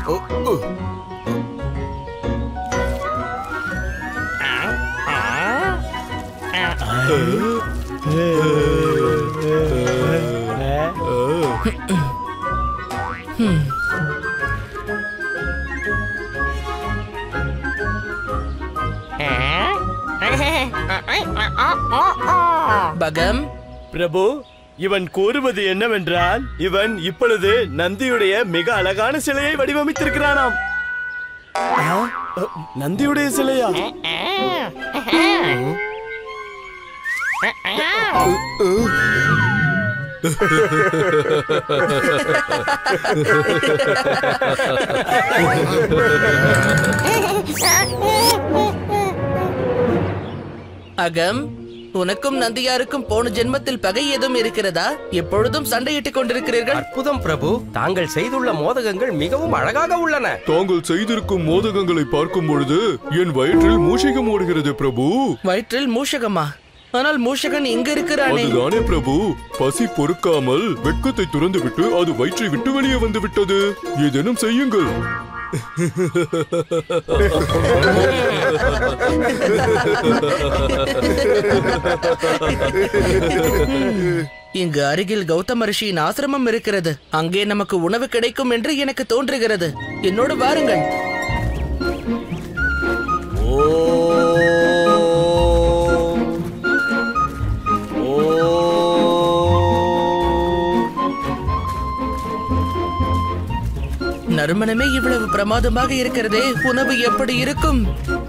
பகம் பிரபு இவன் கூறுவது என்னவென்றால் இவன் இப்பொழுது நந்தியுடைய மிக அழகான சிலையை வடிவமைத்திருக்கிறானாம் ஆ, நந்தியுடைய சிலையா அகம் உனக்கும் நந்தியாருக்கும் போன ஜென்மத்தில் பகை ஏதும் இருக்கிறதா எப்பொழுதும் சண்டையிட்டுக் கொண்டிருக்கிறீர்கள் அற்புதம் பிரபு தாங்கள் செய்துள்ள மோதகங்கள் மிகவும் அழகாக உள்ளன தாங்கள் செய்திருக்கும் மோதகங்களை பார்க்கும் பொழுது என் வயிற்றில் மூஷிகம் ஓடுகிறது பிரபு வயிற்றில் மூஷகமா ஆனால் மூஷகன் இங்க இருக்கிறானே அதுதானே பிரபு பசி பொறுக்காமல் வெட்கத்தை துறந்துவிட்டு அது வயிற்றை விட்டு வெளியே வந்து விட்டது ஏதேனும் செய்யுங்கள் இங்கு அருகில் கௌதம ரிஷியின் ஆசிரமம் இருக்கிறது அங்கே நமக்கு உணவு கிடைக்கும் என்று எனக்கு தோன்றுகிறது என்னோடு வாருங்கள் நறுமணமே இவ்வளவு பிரமாதமாக இருக்கிறதே உணவு எப்படி இருக்கும்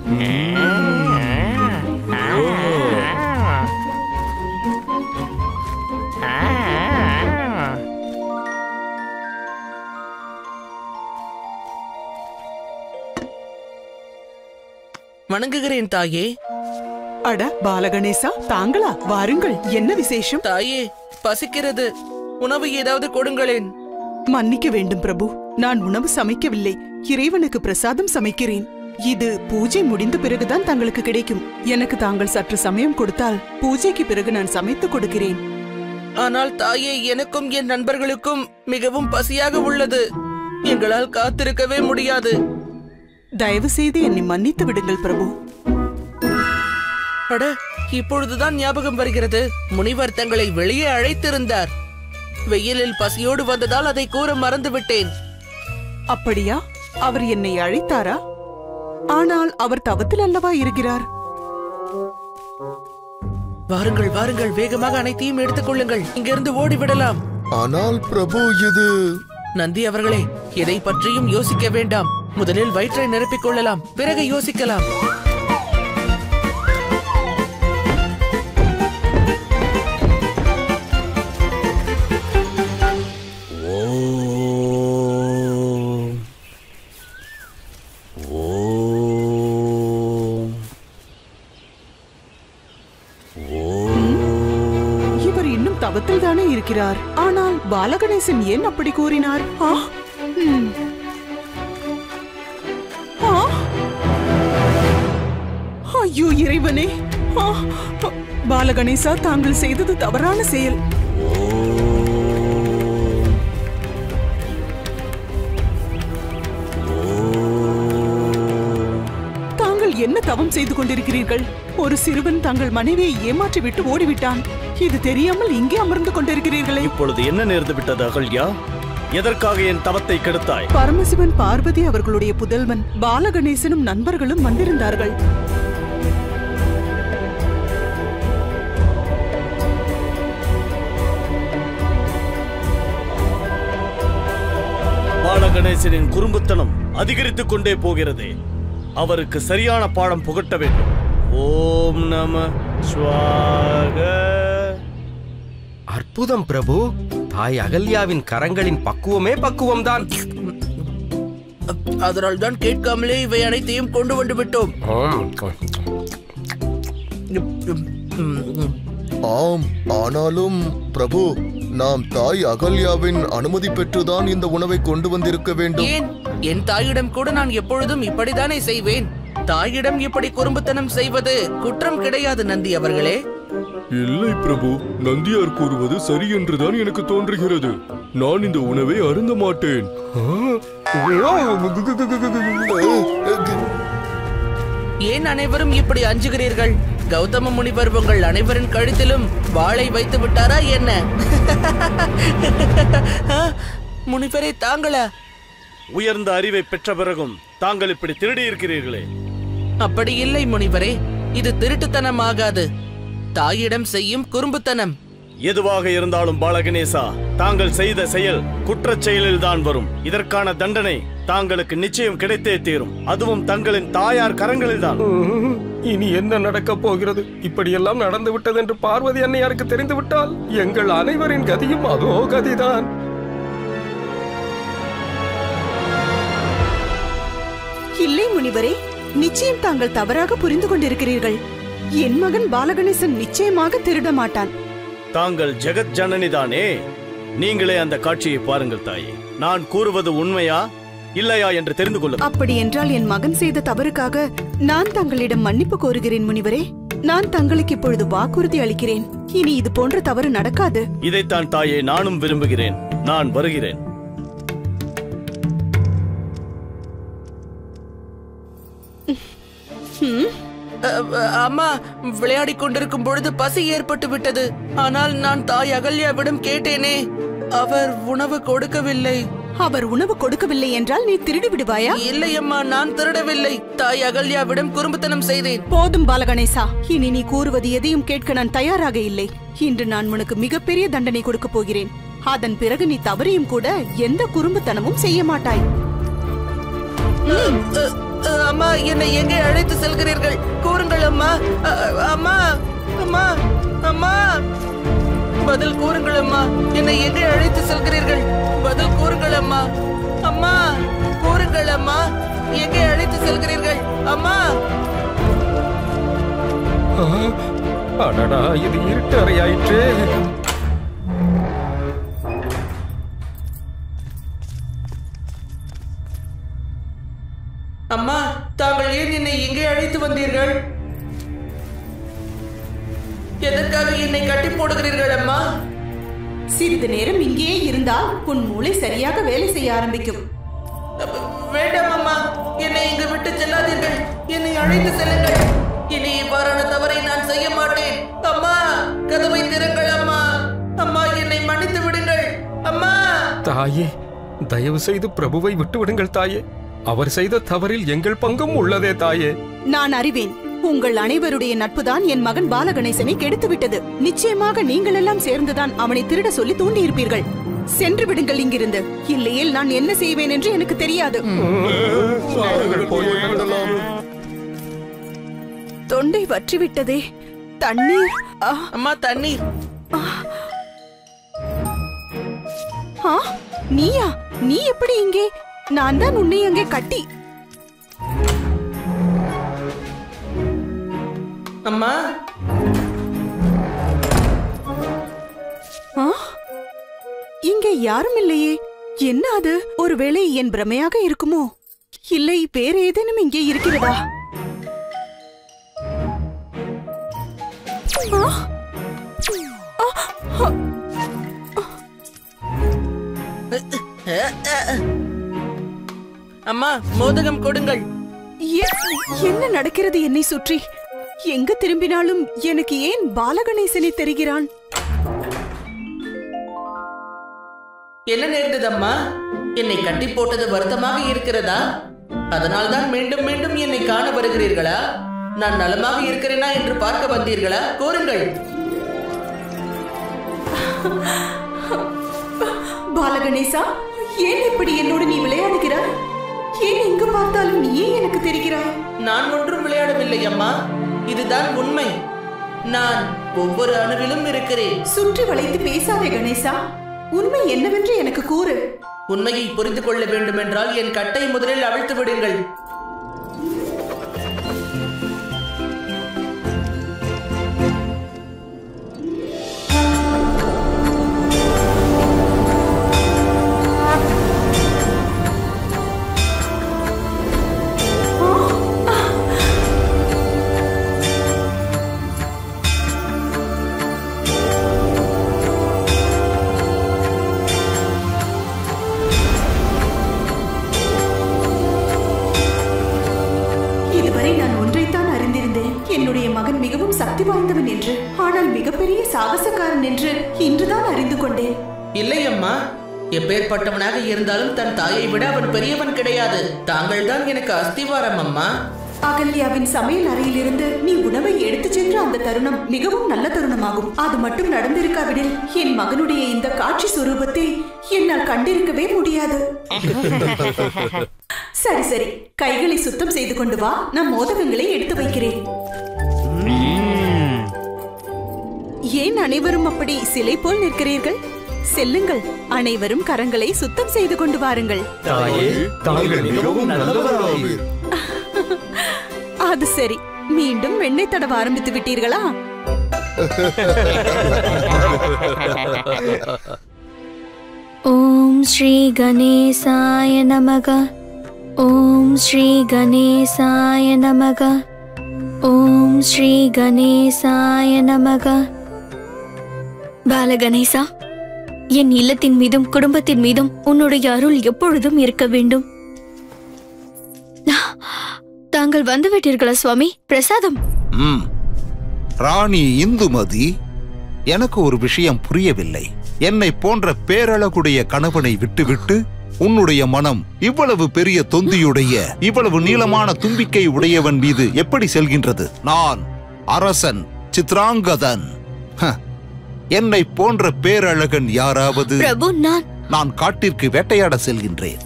வணங்குகிறேன் தாயே அட பாலகணேசா தாங்களா வாருங்கள் என்ன விசேஷம் தாயே பசிக்கிறது உணவு ஏதாவது கொடுங்களேன் மன்னிக்க வேண்டும் பிரபு நான் உணவு சமைக்கவில்லை இறைவனுக்கு பிரசாதம் சமைக்கிறேன் இது பூஜை முடிந்த பிறகுதான் தங்களுக்கு கிடைக்கும் எனக்கு தாங்கள் சற்று சமயம் கொடுத்தால் பூஜைக்கு பிறகு நான் சமைத்து கொடுக்கிறேன் ஆனால் தாயே எனக்கும் என் நண்பர்களுக்கும் மிகவும் பசியாக உள்ளது எங்களால் காத்திருக்கவே முடியாது தயவு செய்து என்னை மன்னித்து விடுங்கள் பிரபு அட இப்பொழுதுதான் ஞாபகம் வருகிறது முனிவர் தங்களை வெளியே அழைத்திருந்தார் வெயிலில் பசியோடு வந்ததால் அதை கூற மறந்துவிட்டேன் அப்படியா அவர் என்னை அழைத்தாரா ஆனால் அவர் தவத்தில் அல்லவா இருக்கிறார் வாருங்கள் வாருங்கள் வேகமாக அனைத்தையும் எடுத்துக் கொள்ளுங்கள் இங்கிருந்து ஓடிவிடலாம் ஆனால் பிரபு இது நந்தி அவர்களே எதை பற்றியும் யோசிக்க வேண்டாம் முதலில் வயிற்றை நிரப்பிக் கொள்ளலாம் பிறகு யோசிக்கலாம் இவர் இன்னும் தவத்தில் தானே இருக்கிறார் ஆனால் பாலகணேசன் ஏன் அப்படி கூறினார் ஆ ம். ஆ! ஐயோ இறைவனே ஆ! பாலகணேசா தாங்கள் செய்தது தவறான செயல் தாங்கள் என்ன தவம் செய்து கொண்டிருக்கிறீர்கள் ஒரு சிறுவன் தங்கள் மனைவியை ஏமாற்றி விட்டு ஓடிவிட்டான் இது தெரியாமல் இங்கே அமர்ந்து கொண்டிருக்கிறீர்களே இப்பொழுது என்ன நேர்ந்து விட்டது அகல்யா எதற்காக என் தவத்தை கெடுத்தாய் பரமசிவன் பார்வதி அவர்களுடைய புதல்வன் பாலகணேசனும் நண்பர்களும் வந்திருந்தார்கள் பாலகணேசனின் குறும்புத்தனம் அதிகரித்துக் கொண்டே போகிறது அவருக்கு சரியான பாடம் புகட்ட வேண்டும் ஓம் நம ஸ்வாக அற்புதம் பிரபு தாய் அகல்யாவின் கரங்களின் பக்குவமே பக்குவம்தான் அதனால் தான் கேட்காமலே இவை அனைத்தையும் கொண்டு வந்து விட்டோம் ஆம் ஆனாலும் பிரபு நாம் தாய் அகல்யாவின் அனுமதி பெற்றுதான் இந்த உணவை கொண்டு வந்திருக்க வேண்டும் ஏன் என் தாயிடம் கூட நான் எப்பொழுதும் இப்படித்தானே செய்வேன் தாயிடம் இப்படி குறும்புத்தனம் செய்வது குற்றம் கிடையாது நந்தி அவர்களே இல்லை பிரபு நந்தியார் கூறுவது சரி என்றுதான் எனக்கு தோன்றுகிறது நான் இந்த உணவை அருந்த மாட்டேன் ஏன் அனைவரும் இப்படி அஞ்சுகிறீர்கள் கௌதம முனிவர் உங்கள் அனைவரின் கழுத்திலும் வாளை வைத்து விட்டாரா என்ன ஆ, முனிவரே தாங்களா உயர்ந்த அறிவை பெற்ற பிறகும் தாங்கள் இப்படி திருடி இருக்கிறீர்களே அப்படி இல்லை முனிவரே இது திருட்டுத்தனம் ஆகாது தாயிடம் செய்யும் குறும்புத்தனம் எதுவாக இருந்தாலும் பாலகணேசா தாங்கள் செய்த செயல் குற்றச் செயலில் தான் வரும் இதற்கான தண்டனை தாங்களுக்கு நிச்சயம் கிடைத்தே தீரும் அதுவும் தங்களின் தாயார் கரங்களில் தான் ம்ம். இனி என்ன நடக்கப் போகிறது இப்படியெல்லாம் நடந்து விட்டது என்று பார்வதி அன்னையாருக்கு தெரிந்து விட்டால் எங்கள் அனைவரின் கதியும் அதோ கதிதான் இல்லை முனிவரே நிச்சயம் தாங்கள் தவறாக புரிந்து கொண்டிருக்கிறீர்கள் என் மகன் பாலகணேசன் நிச்சயமாக திருட மாட்டான் தாங்கள் ஜெகத் ஜனனி தானே நீங்களே அந்த காட்சியை பாருங்கள் தாயே நான் கூறுவது உண்மையா இல்லையா என்று தெரிந்து கொள்ளுங்கள் அப்படி என்றால் என் மகன் செய்த தவறுக்காக நான் தங்களிடம் மன்னிப்பு கோருகிறேன் முனிவரே நான் தங்களுக்கு இப்பொழுது வாக்குறுதி அளிக்கிறேன் இனி இது போன்ற தவறு நடக்காது இதைத்தான் தாயே நானும் விரும்புகிறேன் நான் வருகிறேன் அ, அ, அம்மா விளையாடிக் கொண்டிருக்கும் பொழுது பசி ஏற்பட்டு விட்டது ஆனால் நான் தாய் அகல்யாவிடம் கேட்டேனே அவர் உணவு கொடுக்கவில்லை அவர் உணவு கொடுக்கவில்லை என்றால் நீ திருடி விடுவாயா இல்லை அம்மா நான் திருடவில்லை தாய் அகல்யாவிடம் குறும்புத்தனம் செய்தேன் போதும் பாலகணேசா இனி நீ கூறுவது எதையும் கேட்க நான் தயாராக இல்லை இன்று நான் உனக்கு மிகப்பெரிய தண்டனை கொடுக்க போகிறேன் அதன் பிறகு நீ தவறையும் கூட எந்த குறும்புத்தனமும் செய்ய மாட்டாய் அ, அ, அம்மா என்னை எங்கே அழைத்து செல்கிறீர்கள் கூறுங்கள் அம்மா அ, அம்மா அம்மா அம்மா பதில் கூறுங்கள் அம்மா என்னை எங்கே அழைத்து செல்கிறீர்கள் பதில் கூறுங்கள் அம்மா அம்மா கூறுங்கள் அம்மா எங்கே அழைத்து செல்கிறீர்கள் அம்மா ஆ, அடடா இது இருட்டு அறையாயிற்றே அம்மா தாங்கள் ஏன் என்னை இங்கே அழைத்து வந்தீர்கள் எதற்காக என்னை கட்டி போடுகிறீர்கள் அம்மா சிறிது நேரம் இங்கேயே இருந்தால் உன் மூளை சரியாக வேலை செய்ய ஆரம்பிக்கும் அப்ப, வேண்டாம் அம்மா என்னை இங்கு விட்டு செல்லாதீர்கள் என்னை அழைத்து செல்லுங்கள் இனி இவ்வாறான தவறை நான் செய்ய மாட்டேன் அம்மா கதவை திறங்கள் அம்மா அம்மா என்னை மன்னித்து விடுங்கள் அம்மா தாயே தயவு செய்து பிரபுவை விட்டு விடுங்கள் தாயே அவர் செய்த தவறில் எங்கள் பங்கும் உள்ளதே தாயே நான் அறிவேன் உங்கள் அனைவருடைய நட்புதான் என் மகன் பாலகணேசனை கெடுத்து விட்டது நிச்சயமாக நீங்கள் எல்லாம் சேர்ந்துதான் அவனை திருட சொல்லி தூண்டியிருப்பீர்கள் சென்று விடுங்கள் இங்கிருந்து இல்லையேல் நான் என்ன செய்வேன் என்று எனக்கு தெரியாது போய்விடலாம் தொண்டை வற்றிவிட்டதே தண்ணீர் ஆ, அம்மா தண்ணீர் ஆ, நீயா நீ எப்படி இங்கே நான் தான் உன்னை அங்கே கட்டி அம்மா ஆ? இங்கே யாரும் இல்லையே என்ன அது ஒருவேளை என் பிரமையாக இருக்குமோ இல்லை வேற ஏதேனும் இங்கே இருக்கிறதா ஆ? ஆ, ஆ, அம்மா மோதகம் கொடுங்கள் எ- என்ன நடக்கிறது என்னை சுற்றி எங்கு திரும்பினாலும் எனக்கு ஏன் பாலகணேசனை தெரிகிறான் என்ன நேர்ந்தது அம்மா என்னை கட்டி போட்டது வருத்தமாக இருக்கிறதா அதனால்தான் மீண்டும் மீண்டும் என்னை காண வருகிறீர்களா நான் நலமாக இருக்கிறேனா என்று பார்க்க வந்தீர்களா கூறுங்கள் பாலகணேசா ஏன் இப்படி என்னோடு நீ விளையாடுகிறாய் ஏன் எங்கு பார்த்தாலும் நீயே எனக்கு தெரிகிறாய் நான் ஒன்றும் விளையாடவில்லை அம்மா இதுதான் உண்மை நான் ஒவ்வொரு அணுவிலும் இருக்கிறேன் சுற்றி வளைத்து பேசாதே கணேசா உண்மை என்னவென்று எனக்கு கூறு உண்மையை புரிந்து கொள்ள வேண்டுமென்றால் என் கட்டை முதலில் அவிழ்த்து விடுங்கள் என்று ஆனால் மிகப்பெரிய சாகசக்காரன் என்று இன்றுதான் அறிந்து கொண்டேன் இல்லை அம்மா எப்பேற்பட்டவனாக இருந்தாலும் தன் தாயை விட அவன் பெரியவன் கிடையாது தாங்கள் தான் எனக்கு அஸ்திவாரம் அம்மா அகல்யாவின் சமையல் அறையிலிருந்து நீ உணவை எடுத்துச் சென்ற அந்த தருணம் மிகவும் நல்ல தருணமாகும் அது மட்டும் நடந்திருக்காவிடில் என் மகனுடைய இந்த காட்சி சுரூபத்தை என்னால் கண்டிருக்கவே முடியாது சரி சரி கைகளை சுத்தம் செய்து கொண்டு வா நான் மோதகங்களை எடுத்து வைக்கிறேன் ஏன் அனைவரும் அப்படி சிலை போல் நிற்கிறீர்கள் செல்லுங்கள் அனைவரும் கரங்களை சுத்தம் செய்து கொண்டு வாருங்கள் தாயே தாங்கள் மிகவும் நல்லவராவீர் அது சரி மீண்டும் வெண்ணெய் தடவ ஆரம்பித்து விட்டீர்களா ॐ श्रीगणेशाय नमः ॐ श्रीगणेशाय नमः ॐ श्रीगणेशाय नमः பாலகணேசா என் இல்லத்தின் மீதும் குடும்பத்தின் மீதும் உன்னுடைய அருள் எப்பொழுதும் இருக்க வேண்டும் தாங்கள் வந்து விட்டீர்களா சுவாமி பிரசாதம் ம் ராணி இந்துமதி எனக்கு ஒரு விஷயம் புரியவில்லை என்னை போன்ற பேரழகுடைய கணவனை விட்டுவிட்டு உன்னுடைய மனம் இவ்வளவு பெரிய தொந்தியுடைய இவ்வளவு நீளமான தும்பிக்கை உடையவன் மீது எப்படி செல்கின்றது நான் அரசன் சித்ராங்கதன் ஹ, என்னை போன்ற பேரழகன் யாராவது பிரபு நான் நான் காட்டிற்கு வேட்டையாட செல்கின்றேன்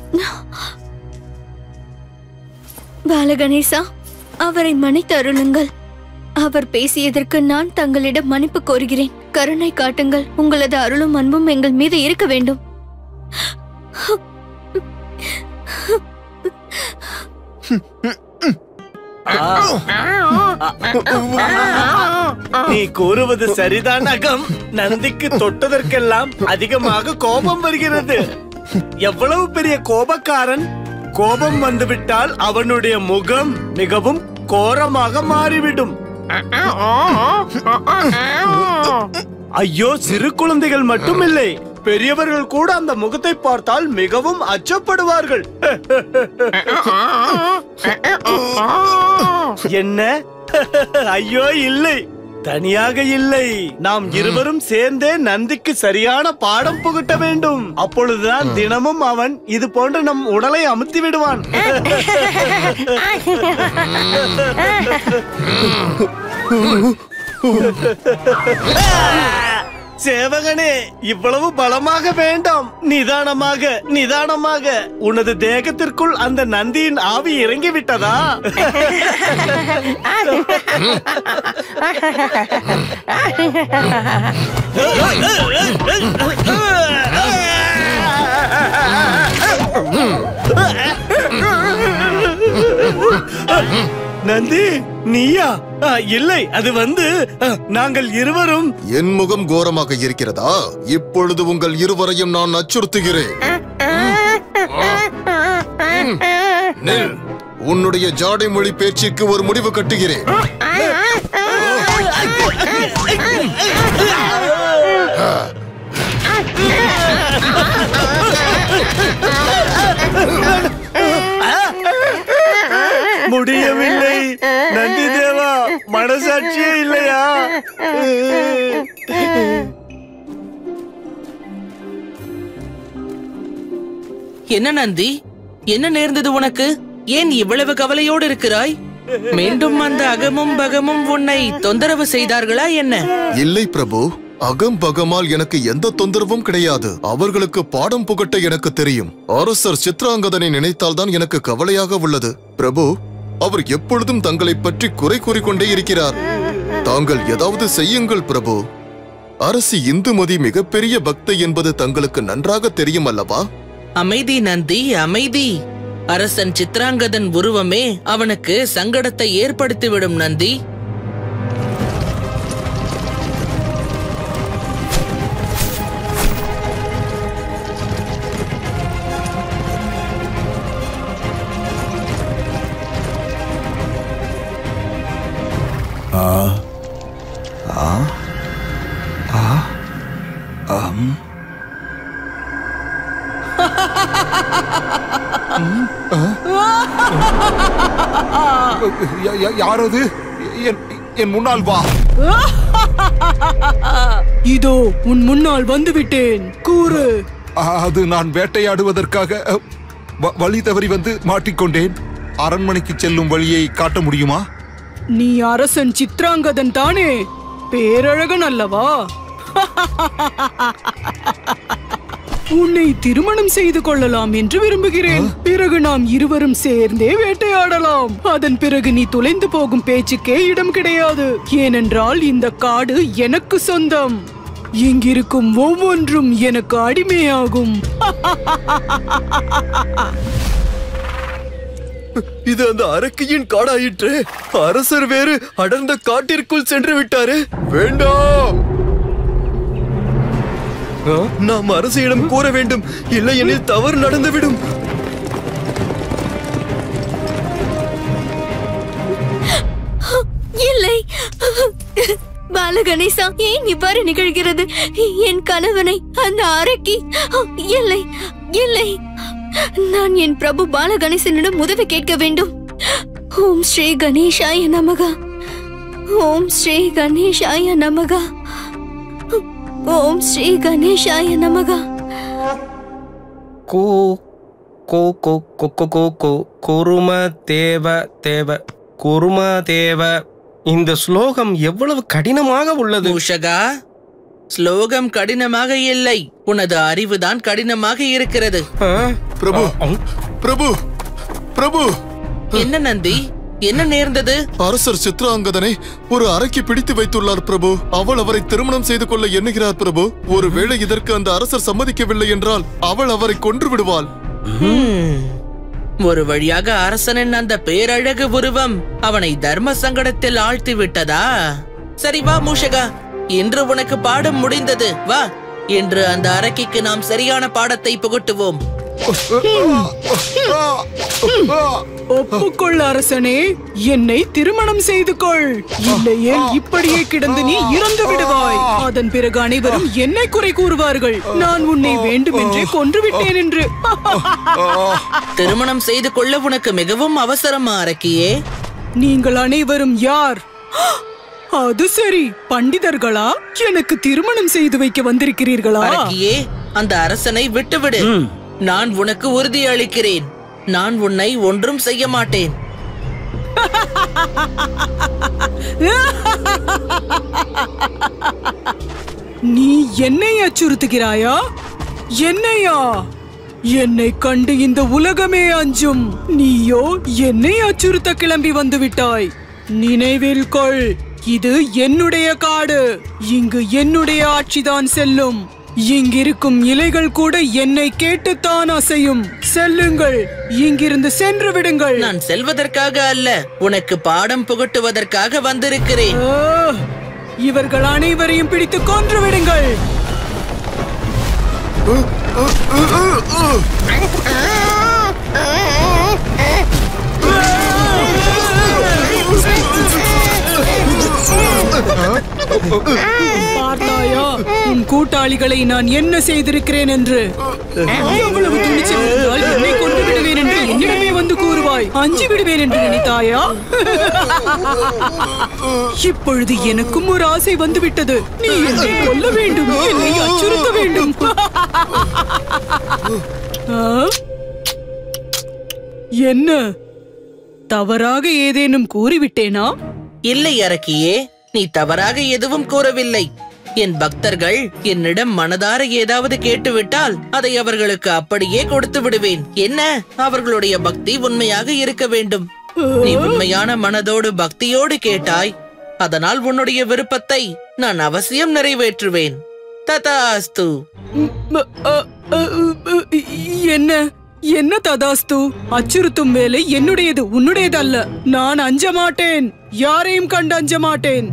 பாலகணேசா அவரை மன்னித்து அருளுங்கள் அவர் பேசியதற்கு நான் தங்களிடம் மன்னிப்பு கோருகிறேன் கருணை காட்டுங்கள் உங்களது அருளும் அன்பும் எங்கள் மீது இருக்க வேண்டும் நீ கூறுவது சரிதான் அகம் நந்திக்கு தொட்டதற்கெல்லாம் அதிகமாக கோபம் வருகிறது எவ்வளவு பெரிய கோபக்காரன் கோபம் வந்துவிட்டால் அவனுடைய முகம் மிகவும் கோரமாக மாறிவிடும் ஐயோ சிறு குழந்தைகள் மட்டும் இல்லை பெரியவர்கள் கூட அந்த முகத்தை பார்த்தால் மிகவும் அச்சப்படுவார்கள் என்ன ஐயோ இல்லை தனியாக இல்லை நாம் இருவரும் சேர்ந்தே நந்திக்கு சரியான பாடம் புகட்ட வேண்டும் அப்பொழுதுதான் தினமும் அவன் இது போன்று நம் உடலை அமுத்தி விடுவான் சேவகனே இவ்வளவு பலமாக வேண்டாம் நிதானமாக நிதானமாக உனது தேகத்திற்குள் அந்த நந்தியின் ஆவி இறங்கி விட்டதா நந்தி நீயா ஆ, இல்லை அது வந்து ஆ, நாங்கள் இருவரும் என் முகம் கோரமாக இருக்கிறதா இப்பொழுது உங்கள் இருவரையும் நான் அச்சுறுத்துகிறேன் ம். நில். உன்னுடைய ஜாடை மொழி பேச்சுக்கு ஒரு முடிவு கட்டுகிறேன் முடியவில்லை நந்தி தேவா மனசாட்சியே இல்லையா என்ன நந்தி என்ன நேர்ந்தது உனக்கு ஏன் இவ்வளவு கவலையோடு இருக்கிறாய் மீண்டும் அந்த அகமும் பகமும் உன்னை தொந்தரவு செய்தார்களா என்ன இல்லை பிரபு அகம் பகமால் எனக்கு எந்த தொந்தரவும் கிடையாது அவர்களுக்கு பாடம் புகட்ட எனக்கு தெரியும் அரசர் சித்ராங்கதனை நினைத்தால்தான் எனக்கு கவலையாக உள்ளது பிரபு அவர் எப்பொழுதும் தங்களை பற்றி குறை கூறிக்கொண்டே இருக்கிறார் தாங்கள் ஏதாவது செய்யுங்கள் பிரபு அரசி இந்துமதி மிகப்பெரிய பக்தை என்பது தங்களுக்கு நன்றாக தெரியும் அல்லவா அமைதி நந்தி அமைதி அரசன் சித்ராங்கதன் உருவமே அவனுக்கு சங்கடத்தை ஏற்படுத்திவிடும் நந்தி யா- யா- யாரது என் என் முன்னால் வா இதோ உன் முன்னால் வந்து விட்டேன் கூறு அது நான் வேட்டையாடுவதற்காக அ, வ- வழி தவறி வந்து மாட்டிக்கொண்டேன் அரண்மனைக்கு செல்லும் வழியை காட்ட முடியுமா நீ அரசன் சித்ராங்கதன் தானே பேரழகன் அல்லவா உன்னை திருமணம் செய்து கொள்ளலாம் என்று விரும்புகிறேன் பிறகு நாம் இருவரும் சேர்ந்தே வேட்டையாடலாம் அதன் பிறகு நீ தொலைந்து போகும் பேச்சுக்கே இடம் கிடையாது ஏனென்றால் இந்த காடு எனக்கு சொந்தம் இங்கிருக்கும் ஒவ்வொன்றும் எனக்கு அடிமையாகும் இது அந்த அரக்கியின் காடாயிற்று அரசர் வேறு அடர்ந்த காட்டிற்குள் சென்று விட்டாரு வேண்டாம் ஆ, நாம் அரசியிடம் கூற வேண்டும் இல்லையெனில் தவறு நடந்துவிடும் இல்லை பாலகணேசா ஏன் இவ்வாறு நிகழ்கிறது என் கணவனை அந்த அரக்கி இல்லை இல்லை நான் என் பிரபு பாலகணேசனிடம் உதவி கேட்க வேண்டும் ஓம் ஸ்ரீ கணேஷாய நமகா ஓம் ஸ்ரீ கணேஷாய நமகா ஓம் ஸ்ரீ கணேஷாய நமகா கூ கூ கூ கூ கூ கூ கூ குரும தேவ தேவ குரும தேவ இந்த ஸ்லோகம் எவ்வளவு கடினமாக உள்ளது மூஷகா ஸ்லோகம் கடினமாக இல்லை உனது அறிவுதான் கடினமாக இருக்கிறது ஆ? பிரபு ஆ, பிரபு பிரபு என்ன நந்தி என்ன நேர்ந்தது அரசர் சித்ராங்கதனை ஒரு அறைக்கு பிடித்து வைத்துள்ளார் பிரபு அவள் அவரை திருமணம் செய்து கொள்ள எண்ணுகிறார் பிரபு ஒருவேளை இதற்கு அந்த அரசர் சம்மதிக்கவில்லை என்றால் அவள் அவரை கொன்று விடுவாள் ஹம். ஒரு வழியாக அரசனின் அந்த பேரழகு உருவம் அவனை தர்ம சங்கடத்தில் ஆழ்த்தி விட்டதா சரி வா மூஷகா இன்று உனக்கு பாடம் முடிந்தது வா இன்று அந்த அரக்கிக்கு நாம் சரியான பாடத்தை புகட்டுவோம் ஒப்புக்கொள் அரசனே என்னை திருமணம் செய்து கொள் இல்லையே இப்படியே கிடந்து நீ இறந்து விடுவாய் அதன் பிறகு அனைவரும் என்னை குறை கூறுவார்கள் நான் உன்னை வேண்டுமென்றே கொன்று விட்டேன் என்று திருமணம் செய்து கொள்ள உனக்கு மிகவும் அவசரமா அரக்கியே நீங்கள் அனைவரும் யார் அது சரி பண்டிதர்களா எனக்கு திருமணம் செய்து வைக்க வந்திருக்கிறீர்களா அரக்கியே அந்த அரசனை விட்டுவிடு நான் உனக்கு உறுதி அளிக்கிறேன் நான் உன்னை ஒன்றும் செய்ய மாட்டேன் நீ என்னை அச்சுறுத்துகிறாயா என்னையா என்னை கண்டு இந்த உலகமே அஞ்சும் நீயோ என்னை அச்சுறுத்த கிளம்பி வந்து விட்டாய் நினைவில் கொள் இது என்னுடைய காடு இங்கு என்னுடைய ஆட்சிதான் செல்லும் இங்கிருக்கும் இலைகள் கூட என்னை கேட்டுத்தான் அசையும் செல்லுங்கள் இங்கிருந்து சென்று விடுங்கள் நான் செல்வதற்காக அல்ல உனக்கு பாடம் புகட்டுவதற்காக வந்திருக்கிறேன் ஆ, இவர்கள் அனைவரையும் பிடித்து கொன்று விடுங்கள் பார்த்தாயா உன் கூட்டாளிகளை நான் என்ன செய்திருக்கிறேன் என்று எவ்வளவு துணிச்சல் இருந்தால் என்னை கொண்டு விடுவேன் என்று என்னிடமே வந்து கூறுவாய் அஞ்சு விடுவேன் என்று நினைத்தாயா இப்பொழுது எனக்கும் ஒரு ஆசை வந்துவிட்டது நீ என்னை கொல்ல வேண்டும் என்னை அச்சுறுத்த வேண்டும் ஆ? என்ன தவறாக ஏதேனும் கூறிவிட்டேனா இல்லை அரக்கியே நீ தவறாக எதுவும் கூறவில்லை என் பக்தர்கள் என்னிடம் மனதார ஏதாவது கேட்டுவிட்டால் அதை அவர்களுக்கு அப்படியே கொடுத்து விடுவேன் என்ன அவர்களுடைய பக்தி உண்மையாக இருக்க வேண்டும் நீ உண்மையான மனதோடு பக்தியோடு கேட்டாய் அதனால் உன்னுடைய விருப்பத்தை நான் அவசியம் நிறைவேற்றுவேன் ததாஸ்து ம- அ- அ- அ- என்ன என்ன ததாஸ்து அச்சுறுத்தும் வேலை என்னுடையது உன்னுடையது அல்ல நான் அஞ்ச மாட்டேன் யாரையும் கண்டு அஞ்ச மாட்டேன்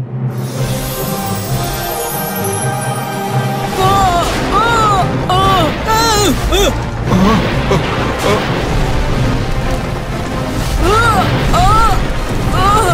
ஆ, ஆ, ஆ, ஆ, ஆ. ஆ, ஆ, ஆ.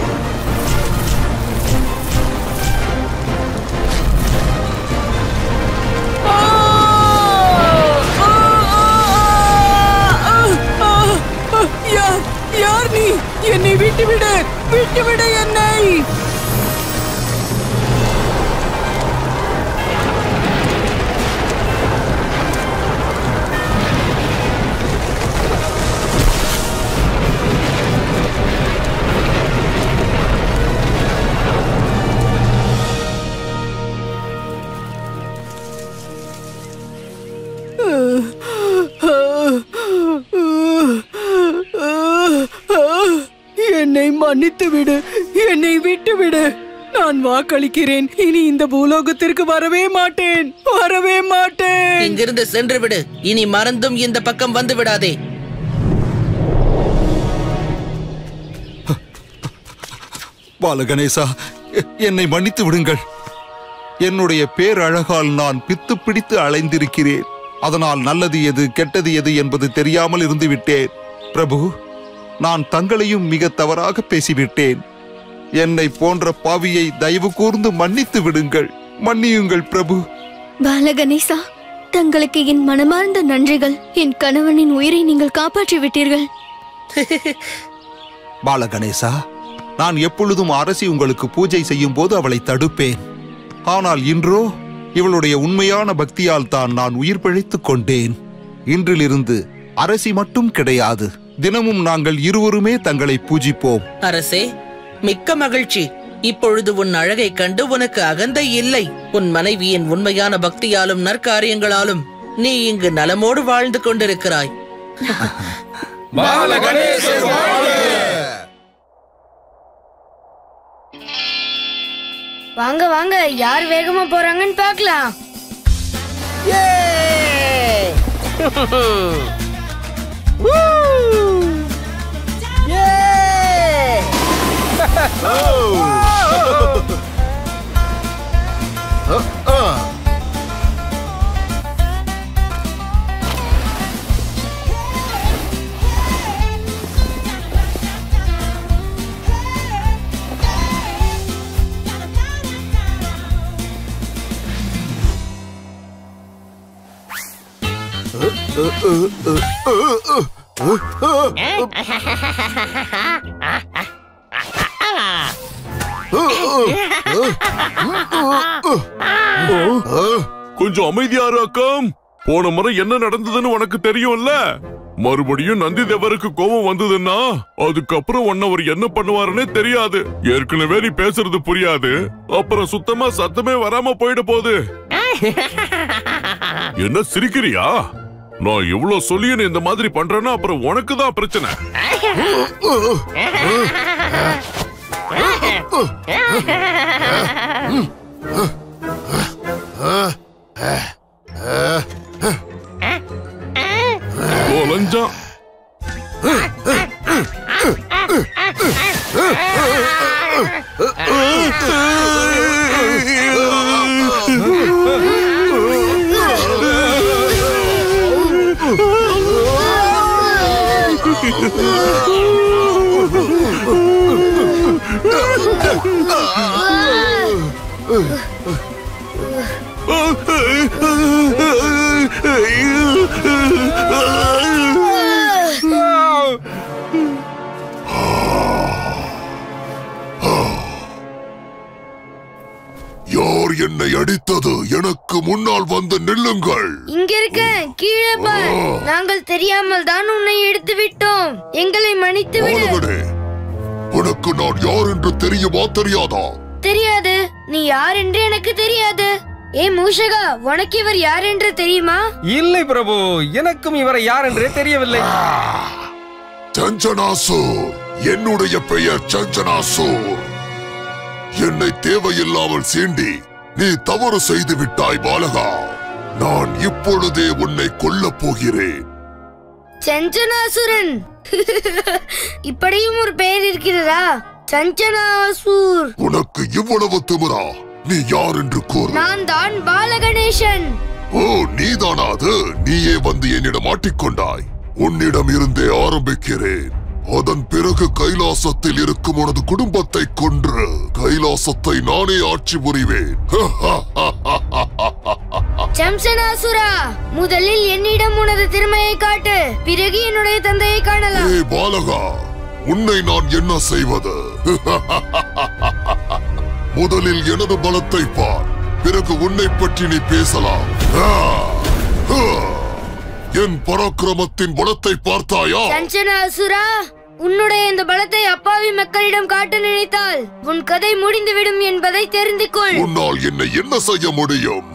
யார் யார் நீ என்னை விட்டுவிடு விட்டுவிடு என்னை மன்னித்து விடு என்னை விட்டு விடு நான் வாக்களிக்கிறேன் இனி இந்த பூலோகத்திற்கு வரவே மாட்டேன் வரவே மாட்டேன் இங்கிருந்து சென்று விடு இனி மறந்தும் இந்த பக்கம் வந்து விடாதே பாலகணேசா எ- என்னை மன்னித்து விடுங்கள் என்னுடைய பேரழகால் நான் பித்து பிடித்து அலைந்திருக்கிறேன் அதனால் நல்லது எது கெட்டது எது என்பது தெரியாமல் இருந்து விட்டேன் பிரபு நான் தங்களையும் மிக தவறாக பேசிவிட்டேன் என்னை போன்ற பாவியை தயவு கூர்ந்து மன்னித்து விடுங்கள் மன்னியுங்கள் பிரபு பாலகணேசா தங்களுக்கு என் மனமார்ந்த நன்றிகள் என் கணவனின் உயிரை நீங்கள் காப்பாற்றி விட்டீர்கள் பாலகணேசா நான் எப்பொழுதும் அரசி உங்களுக்கு பூஜை செய்யும் போது அவளை தடுப்பேன் ஆனால் இன்றோ இவளுடைய உண்மையான பக்தியால் தான் நான் உயிர் பிழைத்துக் கொண்டேன் இன்றிலிருந்து அரசி மட்டும் கிடையாது தினமும் நாங்கள் இருவருமே தங்களை பூஜிப்போம் அரசே மிக்க மகிழ்ச்சி இப்பொழுது உன் அழகை கண்டு உனக்கு அகந்தை இல்லை உன் மனைவியின் உண்மையான பக்தியாலும் நற்காரியங்களாலும் நீ இங்கு நலமோடு வாழ்ந்து கொண்டிருக்கிறாய் வாங்க வாங்க யார் வேகமா போறாங்கன்னு பார்க்கலாம் கொஞ்சம் அமைதியா இரு அக்கம் போன முறை என்ன நடந்ததுன்னு உனக்கு தெரியும்ல மறுபடியும் நந்தி தேவருக்கு கோபம் வந்ததுன்னா அதுக்கப்புறம் உன்னை அவர் என்ன பண்ணுவாருன்னே தெரியாது ஏற்கனவே நீ பேசுறது புரியாது அப்புறம் சுத்தமா சத்தமே வராம போயிட போகுது என்ன சிரிக்கிறியா நான் இவ்வளவு சொல்லியும் நீ இந்த மாதிரி பண்றேன்னா அப்புறம் உனக்கு தான் பிரச்சனை தொலைஞ்சான் யார் என்னை அடித்தது எனக்கு முன்னால் வந்து நில்லுங்கள் இங்க இருக்க கீழே பார் நாங்கள் தெரியாமல் தான் உன்னை எடுத்து விட்டோம் எங்களை மன்னித்து விடு பாலகனே உனக்கு நான் யார் என்று தெரியுமா தெரியாதா தெரியாது நீ யார் என்று எனக்கு தெரியாது ஏ மூஷகா உனக்கு இவர் யார் என்று தெரியுமா இல்லை பிரபு எனக்கும் இவரை யார் என்றே தெரியவில்லை சஞ்சனாசூர் என்னுடைய பெயர் சஞ்சனாசூர் என்னை தேவையில்லாமல் சீண்டி நீ தவறு செய்து விட்டாய் பாலகா நான் இப்பொழுதே உன்னை கொல்லப் போகிறேன் சஞ்சனாசுரன் இப்படியும் ஒரு பெயர் இருக்கிறதா சஞ்சனாசூர் உனக்கு இவ்வளவு திமிரா நீ யார் என்று கூறு நான் தான் பாலகணேசன் ஓ நீதானா அது நீயே வந்து என்னிடம் மாட்டிக்கொண்டாய் உன்னிடம் இருந்தே ஆரம்பிக்கிறேன் அதன் பிறகு கைலாசத்தில் இருக்கும் உனது குடும்பத்தை கொன்று கைலாசத்தை நானே ஆட்சி புரிவேன் சம்சனாசுரா முதலில் என்னிடம் உனது திறமையை காட்டு பிறகு என்னுடைய தந்தையை காணலாம் ஏ பாலகா உன்னை நான் என்ன செய்வது முதலில் எனது பலத்தை பார் பிறகு உன்னை பற்றி நீ பேசலாம் ஆ! ஆ! என் பராக்கிரமத்தின் பலத்தை பார்த்தாயா சஞ்சனாசுரா உன்னுடைய இந்த பலத்தை அப்பாவி மக்களிடம் காட்ட நினைத்தால் உன் கதை முடிந்துவிடும் என்பதை தெரிந்து கொள் உன்னால் என்னை என்ன செய்ய முடியும்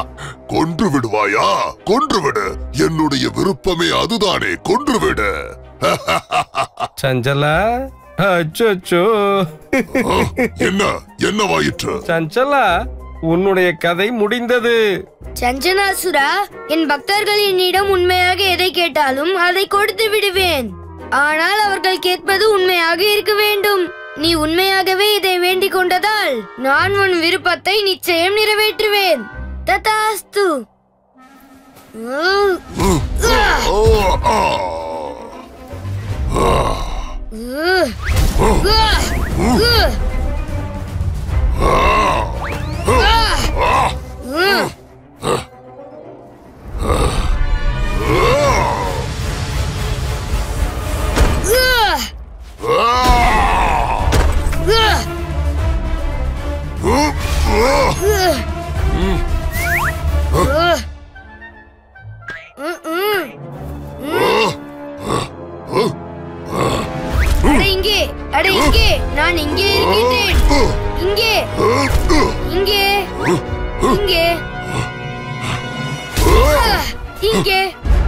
கொன்று விடுவாயா கொன்று விடு என்னுடைய விருப்பமே அதுதானே கொன்று விடு சஞ்சலா அச்சோ என்ன என்னவாயிற்று சஞ்சலா உன்னுடைய கதை முடிந்தது சஞ்சனாசுரா என் பக்தர்கள் என்னிடம் உண்மையாக எதை கேட்டாலும் அதை கொடுத்து விடுவேன் ஆனால் அவர்கள் கேட்பது உண்மையாக இருக்க வேண்டும் நீ உண்மையாகவே இதை வேண்டிக் கொண்டதால் நான் உன் விருப்பத்தை நிச்சயம் நிறைவேற்றுவேன் ததாஸ்து உ, ஓ, ஆ. உ, உ, உ. உ. அட இங்கே அட இங்கே நான் இங்கே இருக்கின்றேன் இங்கே இங்கே இங்கே இங்கே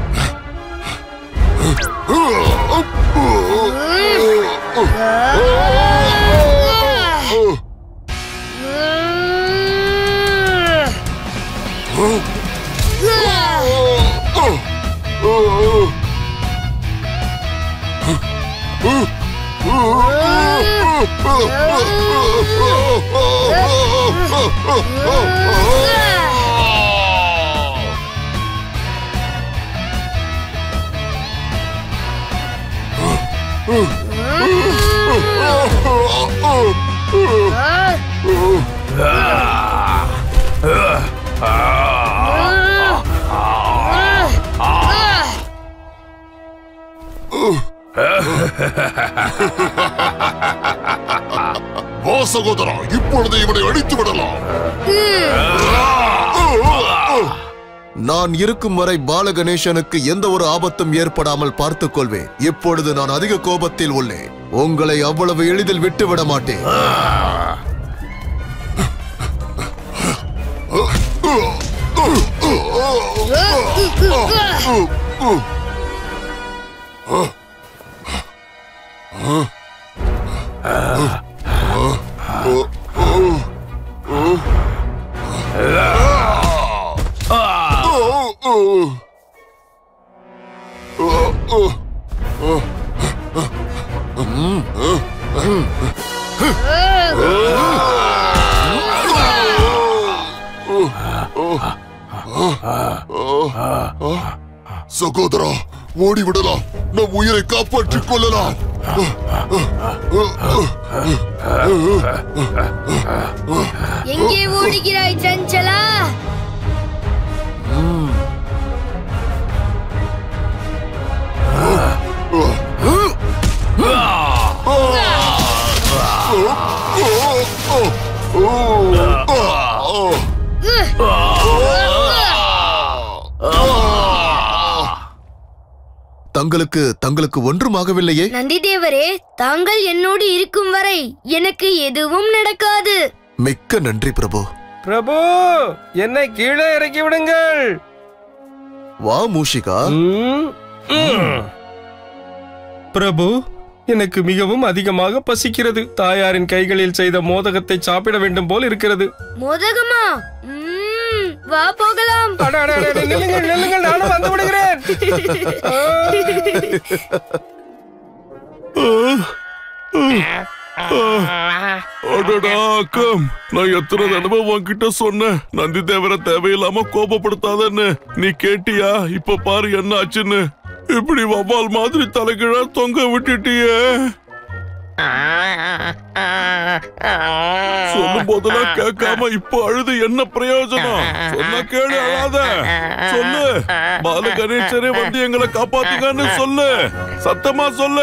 வா சகோதரா இப்பொழுது இவனை அடித்து விடலாம் நான் இருக்கும் வரை பாலகணேசனுக்கு எந்த ஒரு ஆபத்தும் ஏற்படாமல் பார்த்துக் கொள்வேன் இப்பொழுது நான் அதிக கோபத்தில் உள்ளேன் உங்களை அவ்வளவு எளிதில் விட்டு விட மாட்டேன் சகோதரா ஓடி விடலாம் நம் உயிரை காப்பாற்றிக் கொள்ளலாம் எங்கே ஓடுகிறாய் சஞ்சலா தங்களுக்கு தங்களுக்கு ஒன்றும் ஆகவில்லையே நந்திதேவரே தாங்கள் என்னோடு இருக்கும் வரை எனக்கு எதுவும் நடக்காது மிக்க நன்றி பிரபு பிரபு என்னை கீழே இறக்கி விடுங்கள் வா மூஷிகா ம், ம். பிரபு எனக்கு மிகவும் அதிகமாக பசிக்கிறது தாயாரின் கைகளில் செய்த மோதகத்தை சாப்பிட வேண்டும் போல் இருக்கிறது மோதகமா ம்ம், வா போகலாம் அட, அட, அட, அட, நில்லுங்கள் நில்லுங்கள் நானும் வந்து விடுகிறேன் அடடா அக்கம் நான் எத்தனை தடவை உன்கிட்ட சொன்னேன் நந்தி தேவரை தேவையில்லாம கோபப்படுத்தாதன்னு நீ கேட்டியா இப்ப பாரு என்ன ஆச்சுன்னு இப்படி வவ்வால் மாதிரி தலைகீழா தொங்க விட்டுட்டியே சொல்லும் போதெல்லாம் கேட்காம இப்ப அழுது என்ன பிரயோஜனம் சொன்னா கேளு அழாத சொல்லு பால கணேசரே வந்து எங்களை காப்பாத்துங்கன்னு சொல்லு சத்தமா சொல்லு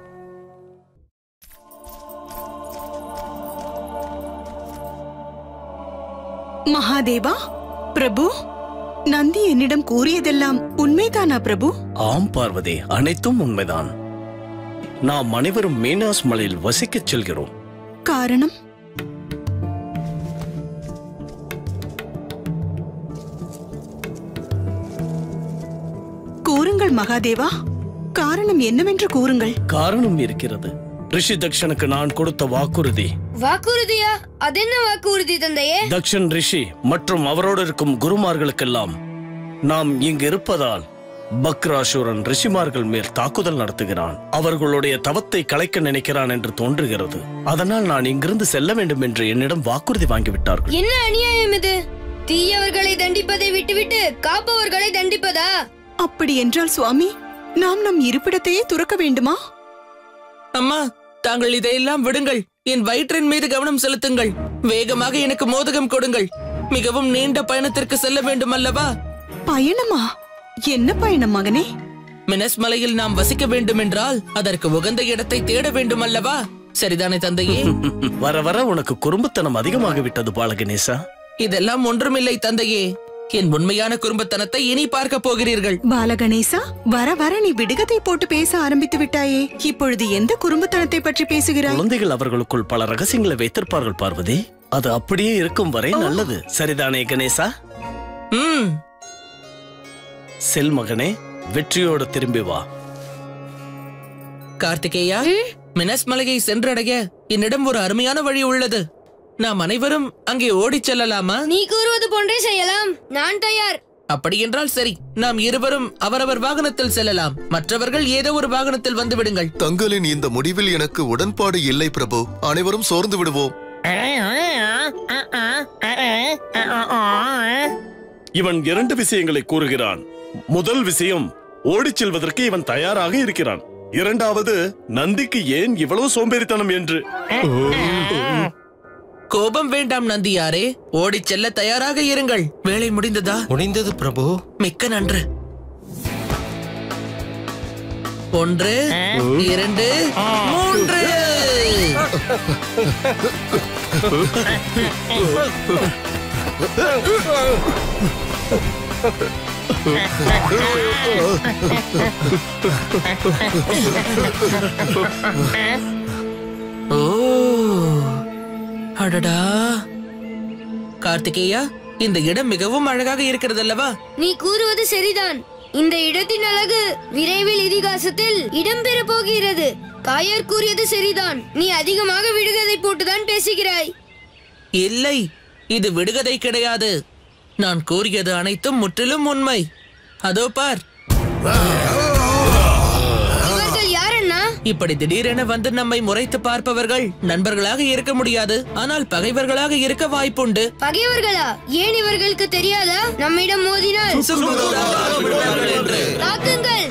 மகாதேவா பிரபு நந்தி என்னிடம் கூறியதெல்லாம் உண்மைதானா பிரபு ஆம் பார்வதி அனைத்தும் உண்மைதான் நாம் அனைவரும் மீனாஸ் மலையில் வசிக்கச் செல்கிறோம் காரணம் கூறுங்கள் மகாதேவா காரணம் என்னவென்று கூறுங்கள் காரணம் இருக்கிறது ரிஷி தக்ஷனுக்கு நான் கொடுத்த வாக்குறுதி வாக்குறுதியா அதென்ன வாக்குறுதி தந்தையே தக்ஷன் ரிஷி மற்றும் அவரோடு இருக்கும் குருமார்களுக்கெல்லாம் நாம் இங்கு இருப்பதால் பக்ராசுரன் ரிஷிமார்கள் மேல் தாக்குதல் நடத்துகிறான் அவர்களுடைய தவத்தை கலைக்க நினைக்கிறான் என்று தோன்றுகிறது அதனால் நான் இங்கிருந்து செல்ல வேண்டும் என்று என்னிடம் வாக்குறுதி வாங்கிவிட்டார்கள் என்ன அநியாயம் இது தீயவர்களை தண்டிப்பதை விட்டுவிட்டு காப்பவர்களை தண்டிப்பதா அப்படி என்றால் சுவாமி நாம் நம் இருப்பிடத்தையே துறக்க வேண்டுமா அம்மா தாங்கள் இதையெல்லாம் விடுங்கள் என் வயிற்றின் மீது கவனம் செலுத்துங்கள் வேகமாக எனக்கு மோதகம் கொடுங்கள் மிகவும் நீண்ட பயணத்திற்கு செல்ல வேண்டும் அல்லவா பயணமா என்ன பயணம் மகனே மினஸ் மலையில் நாம் வசிக்க வேண்டும் என்றால் அதற்கு உகந்த இடத்தை தேட வேண்டும் அல்லவா சரிதானே தந்தையே வர வர உனக்கு குறும்புத்தனம் அதிகமாகிவிட்டது பாலகணேசா இதெல்லாம் ஒன்றுமில்லை தந்தையே என் உண்மையான குடும்பத்தனத்தை இனி பார்க்க போகிறீர்கள் பாலகணேசா வர வர நீ விடுகதை போட்டு பேச ஆரம்பித்து விட்டாயே இப்பொழுது எந்த குறும்புத்தனத்தை பற்றி பேசுகிறாய் குழந்தைகள் அவர்களுக்குள் பல ரகசியங்களை வைத்திருப்பார்கள் பார்வதி அது அப்படியே இருக்கும் வரை நல்லது சரிதானே கணேசா ம் செல் மகனே வெற்றியோடு திரும்பி வா கார்த்திகேயா மினஸ் மலையை சென்றடைய என்னிடம் ஒரு அருமையான வழி உள்ளது நாம் அனைவரும் அங்கே ஓடிச் செல்லலாமா நீ கூறுவது போன்றே செய்யலாம் நான் தயார் அப்படியென்றால் சரி நாம் இருவரும் அவரவர் வாகனத்தில் செல்லலாம் மற்றவர்கள் ஏதோ ஒரு வாகனத்தில் வந்து விடுங்கள் தங்களின் இந்த முடிவில் எனக்கு உடன்பாடு இல்லை பிரபு அனைவரும் சோர்ந்து விடுவோம் இவன் இரண்டு விஷயங்களை கூறுகிறான் முதல் விஷயம் ஓடிச் செல்வதற்கு இவன் தயாராக இருக்கிறான் இரண்டாவது நந்திக்கு ஏன் இவ்வளவு சோம்பேறித்தனம் என்று கோபம் வேண்டாம் நந்தியாரே ஓடிச் செல்ல தயாராக இருங்கள் வேலை முடிந்ததா முடிந்தது பிரபு மிக்க நன்று ஒன்று இரண்டு மூன்று ஓ அடடா கார்த்திகேயா இந்த இடம் மிகவும் அழகாக இருக்கிறது அல்லவா நீ கூறுவது சரிதான் இந்த இடத்தின் அழகு விரைவில் இதிகாசத்தில் இடம்பெற போகிறது காயர் கூறியது சரிதான் நீ அதிகமாக விடுகதை போட்டுதான் பேசுகிறாய் இல்லை இது விடுகதை கிடையாது நான் கூறியது அனைத்தும் முற்றிலும் உண்மை அதோ பார் அவர்கள் யாரண்ணா இப்படி திடீரென வந்து நம்மை முறைத்து பார்ப்பவர்கள் நண்பர்களாக இருக்க முடியாது ஆனால் பகைவர்களாக இருக்க வாய்ப்புண்டு பகைவர்களா ஏன் இவர்களுக்கு தெரியாதா நம்மிடம் மோதினால் தாக்குங்கள்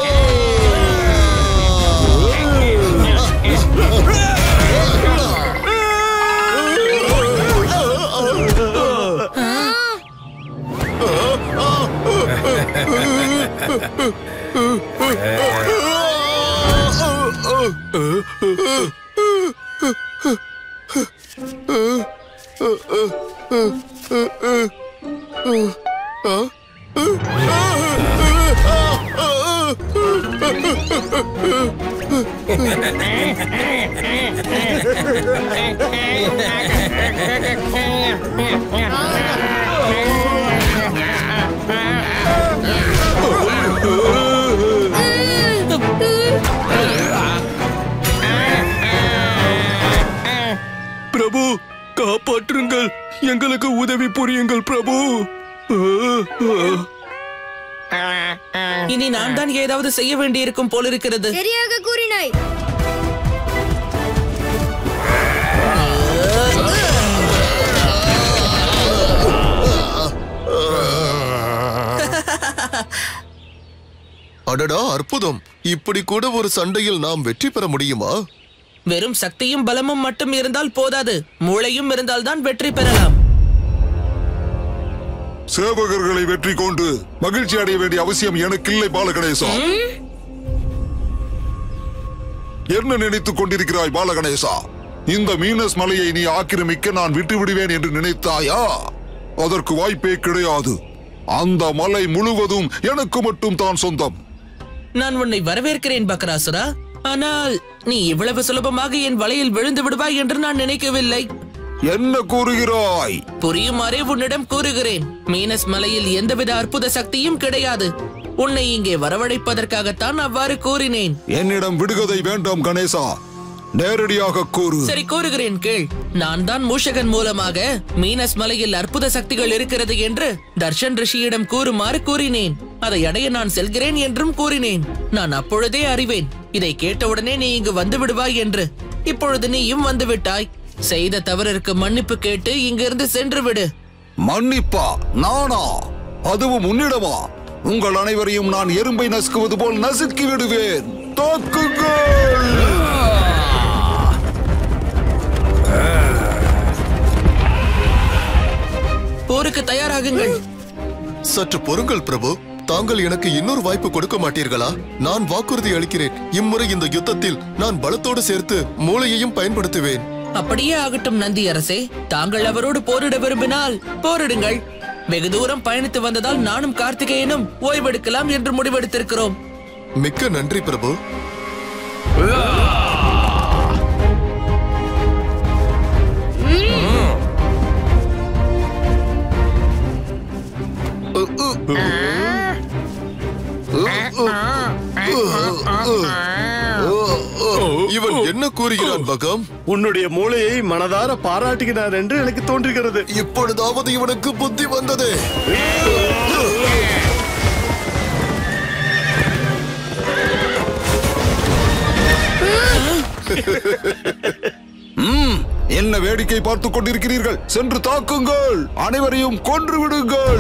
பிரபு காப்பாற்றுங்கள் எங்களுக்கு உதவி புரியுங்கள் பிரபு இனி நான் தான் ஏதாவது செய்ய வேண்டியிருக்கும் போலிருக்கிறது சரியாக கூறினாய் அடடா அற்புதம் இப்படி கூட ஒரு சண்டையில் நாம் வெற்றி பெற முடியுமா வெறும் சக்தியும் பலமும் மட்டும் இருந்தால் போதாது மூளையும் இருந்தால்தான் வெற்றி பெறலாம் சேவகர்களை வெற்றி கொண்டு மகிழ்ச்சி அடைய வேண்டிய அவசியம் எனக்கு இல்லை பாலகணேசா என்ன நினைத்துக் கொண்டிருக்கிறாய் பாலகணேசா இந்த மீனஸ் மலையை நீ ஆக்கிரமிக்க நான் விட்டு விடுவேன் என்று நினைத்தாயா அதற்கு வாய்ப்பே கிடையாது அந்த மலை முழுவதும் எனக்கு மட்டும் தான் சொந்தம் நான் உன்னை வரவேற்கிறேன் பக்ராசுரா ஆனால் நீ இவ்வளவு சுலபமாக என் வலையில் விழுந்து விடுவாய் என்று நான் நினைக்கவில்லை என்ன கூறுகிறாய் புரியுமாறே உன்னிடம் கூறுகிறேன் மீனஸ் மலையில் எந்தவித அற்புத சக்தியும் கிடையாது உன்னை இங்கே வரவழைப்பதற்காகத்தான் அவ்வாறு கூறினேன் என்னிடம் விடுகதை வேண்டாம் கணேசா நேரடியாக கூறு சரி கூறுகிறேன் கேள் நான் தான் மூஷகன் மூலமாக மீனஸ் மலையில் அற்புத சக்திகள் இருக்கிறது என்று தர்ஷன் ரிஷியிடம் கூறுமாறு கூறினேன் அதை அடைய நான் செல்கிறேன் என்றும் கூறினேன் நான் அப்பொழுதே அறிவேன் இதை கேட்டவுடனே நீ இங்கு வந்து விடுவாய் என்று இப்பொழுது நீயும் வந்து விட்டாய் செய்த தவறிற்கு மன்னிப்பு கேட்டு இங்கிருந்து சென்று விடு மன்னிப்பா நானா அதுவும் உன்னிடமா உங்கள் அனைவரையும் நான் எறும்பை நசுக்குவது போல் நசுக்கி விடுவேன் தாக்குங்கள் போருக்கு தயாராகுங்கள் சற்று பொறுங்கள் பிரபு தாங்கள் எனக்கு இன்னொரு வாய்ப்பு கொடுக்க மாட்டீர்களா நான் வாக்குறுதி அளிக்கிறேன் இம்முறை இந்த யுத்தத்தில் நான் பலத்தோடு சேர்த்து மூளையையும் பயன்படுத்துவேன் அப்படியே ஆகட்டும் நந்தி அரசே தாங்கள் அவரோடு போரிட விரும்பினால் போரிடுங்கள் வெகு தூரம் பயணித்து வந்ததால் நானும் கார்த்திகேயனும் ஓய்வெடுக்கலாம் என்று முடிவெடுத்திருக்கிறோம் மிக்க நன்றி பிரபு இவன் என்ன கூறுகிறான் பகம் உன்னுடைய மூளையை மனதார பாராட்டுகிறார் என்று எனக்கு தோன்றுகிறது இப்பொழுதாவது இவனுக்கு புத்தி வந்தது ம், என்ன வேடிக்கை பார்த்துக் கொண்டிருக்கிறீர்கள் சென்று தாக்குங்கள் அனைவரையும் கொன்று விடுங்கள்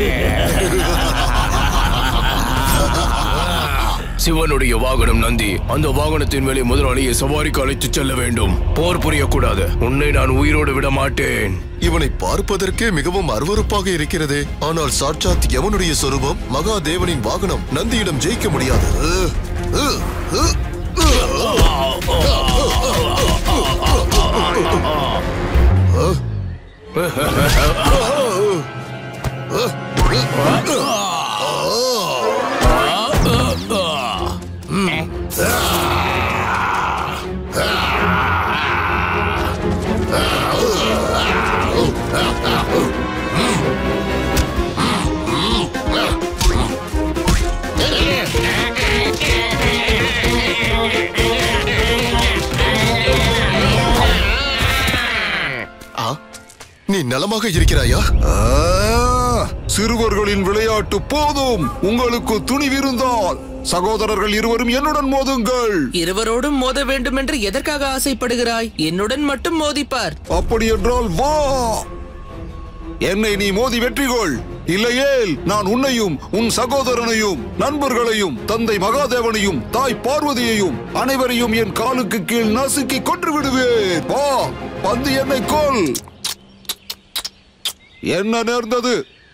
சிவனுடைய வாகனம் நந்தி அந்த வாகனத்தின் மேலே முதலாளியை சவாரிக்கு அழைத்துச் செல்ல வேண்டும் போர் புரியக்கூடாது உன்னை நான் உயிரோடு விட மாட்டேன் இவனை பார்ப்பதற்கே மிகவும் அருவருப்பாக இருக்கிறது ஆனால் சாட்சாத் எவனுடைய சொரூபம் மகாதேவனின் வாகனம் நந்தியிடம் ஜெயிக்க முடியாது அஹ், அஹ், அஹ், ஆ, நீ நலமாக இருக்கிறாயா ஆ, சிறுவர்களின் விளையாட்டு போதும் உங்களுக்கு துணிவிருந்தால் சகோதரர்கள் இருவரும் என்னுடன் மோதுங்கள் இருவரோடும் மோத வேண்டும் என்று எதற்காக ஆசைப்படுகிறாய் என்னுடன் மட்டும் மோதிப்பார் அப்படி என்றால் வா என்னை நீ மோதி வெற்றி கொள் இல்லையேல் நான் உன்னையும் உன் சகோதரனையும் நண்பர்களையும் தந்தை மகாதேவனையும் தாய் பார்வதியையும் அனைவரையும் என் காலுக்கு கீழ் நசுக்கி கொன்று விடுவேன் வா வந்து என்னை கொல் என்ன நேர்ந்தது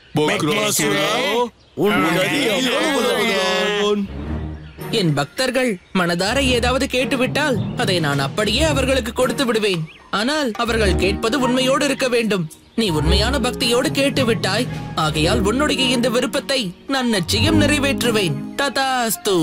என் பக்தர்கள் மனதார ஏதாவது கேட்டுவிட்டால் அதை நான் அப்படியே அவர்களுக்கு கொடுத்து விடுவேன் ஆனால் அவர்கள் கேட்பது உண்மையோடு இருக்க வேண்டும் நீ உண்மையான பக்தியோடு கேட்டு விட்டாய் ஆகையால் உன்னுடைய இந்த விருப்பத்தை நான் நிச்சயம் நிறைவேற்றுவேன் ததாஸ்து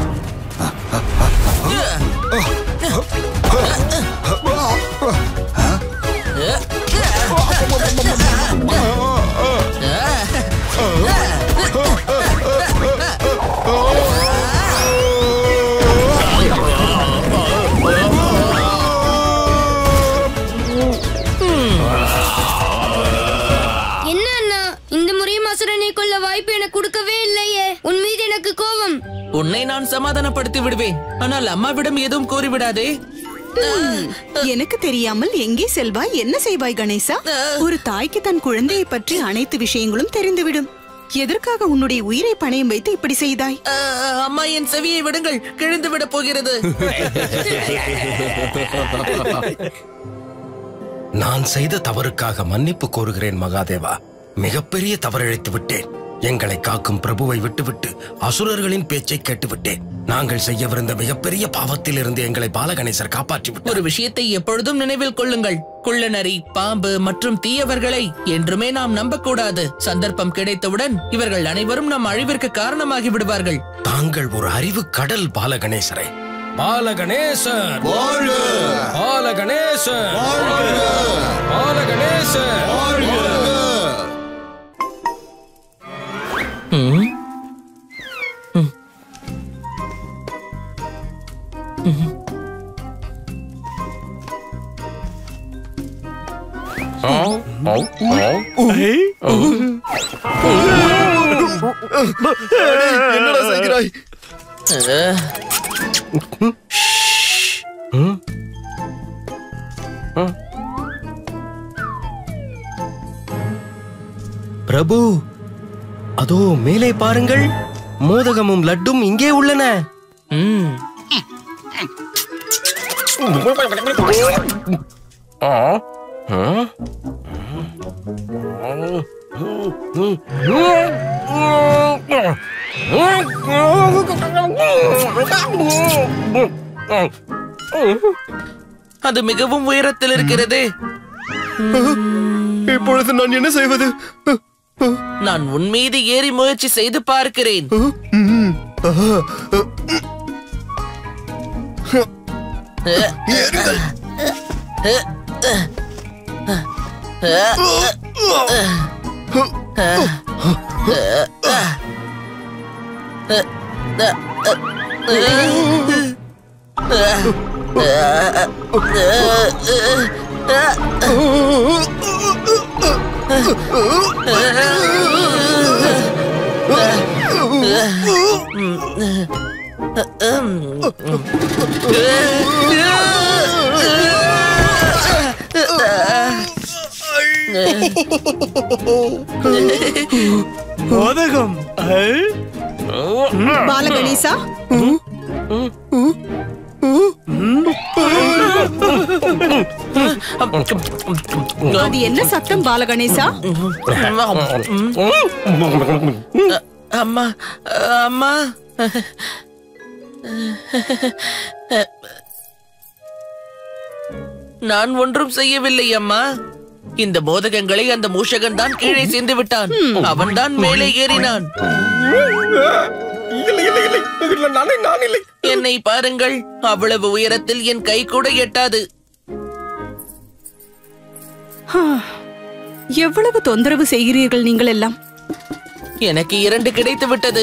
என்ன அண்ணா இந்த முறையும் அசுரனை கொல்ல வாய்ப்பு எனக்கு கொடுக்கவே இல்லையே உன் மீது எனக்கு கோபம் உன்னை நான் சமாதானப்படுத்தி விடுவேன் ஆனால் அம்மாவிடம் எதுவும் கூறிவிடாதே எனக்கு தெரியாமல் எங்கே செல்வாய் என்ன செய்வாய் கணேசா ஒரு தாய்க்கு தன் குழந்தையை பற்றி அனைத்து விஷயங்களும் தெரிந்துவிடும் எதற்காக உன்னுடைய உயிரை பணயம் வைத்து இப்படி செய்தாய் அஹ், அம்மா என் செவியை விடுங்கள் கிழிந்து விட போகிறது நான் செய்த தவறுக்காக மன்னிப்பு கோருகிறேன் மகாதேவா மிகப்பெரிய தவறிழைத்து விட்டேன் எங்களை காக்கும் பிரபுவை விட்டுவிட்டு அசுரர்களின் பேச்சை கேட்டுவிட்டேன் நாங்கள் செய்யவிருந்த மிகப்பெரிய பாவத்தில் இருந்து எங்களை பாலகணேசர் காப்பாற்றி விட்டார் ஒரு விஷயத்தை எப்பொழுதும் நினைவில் கொள்ளுங்கள் குள்ளநரி பாம்பு மற்றும் தீயவர்களை என்றுமே நாம் நம்பக்கூடாது சந்தர்ப்பம் கிடைத்தவுடன் இவர்கள் அனைவரும் நம் அழிவிற்கு காரணமாகி விடுவார்கள் தாங்கள் ஒரு அறிவு கடல் பாலகணேசரை பாலகணேசர் பாலகணேசர் பாலகணேசர் ம்? என்னடா செய்கிறாய் பிரபு அதோ மேலே பாருங்கள் மோதகமும் லட்டும் இங்கே உள்ளன அது மிகவும் உயரத்தில் இருக்கிறது இப்பொழுது நான் என்ன செய்வது நான் உன் மீது ஏறி முயற்சி செய்து பார்க்கிறேன் மோதகம் ஐ? பாலகணேசா அது என்ன சத்தம் பாலகணேசா அம்மா அம்மா நான் ஒன்றும் செய்யவில்லை அம்மா இந்த மோதகங்களை அந்த மூஷகன் தான் கீழே சேர்ந்து விட்டான் அவன் தான் மேலே ஏறினான் இல்லை இல்லை இல்லை இல்லை நானே நான் இல்லை என்னை பாருங்கள் அவ்வளவு உயரத்தில் என் கை கூட எட்டாது ஹா, எவ்வளவு தொந்தரவு செய்கிறீர்கள் நீங்கள் எல்லாம் எனக்கு இரண்டு கிடைத்து விட்டது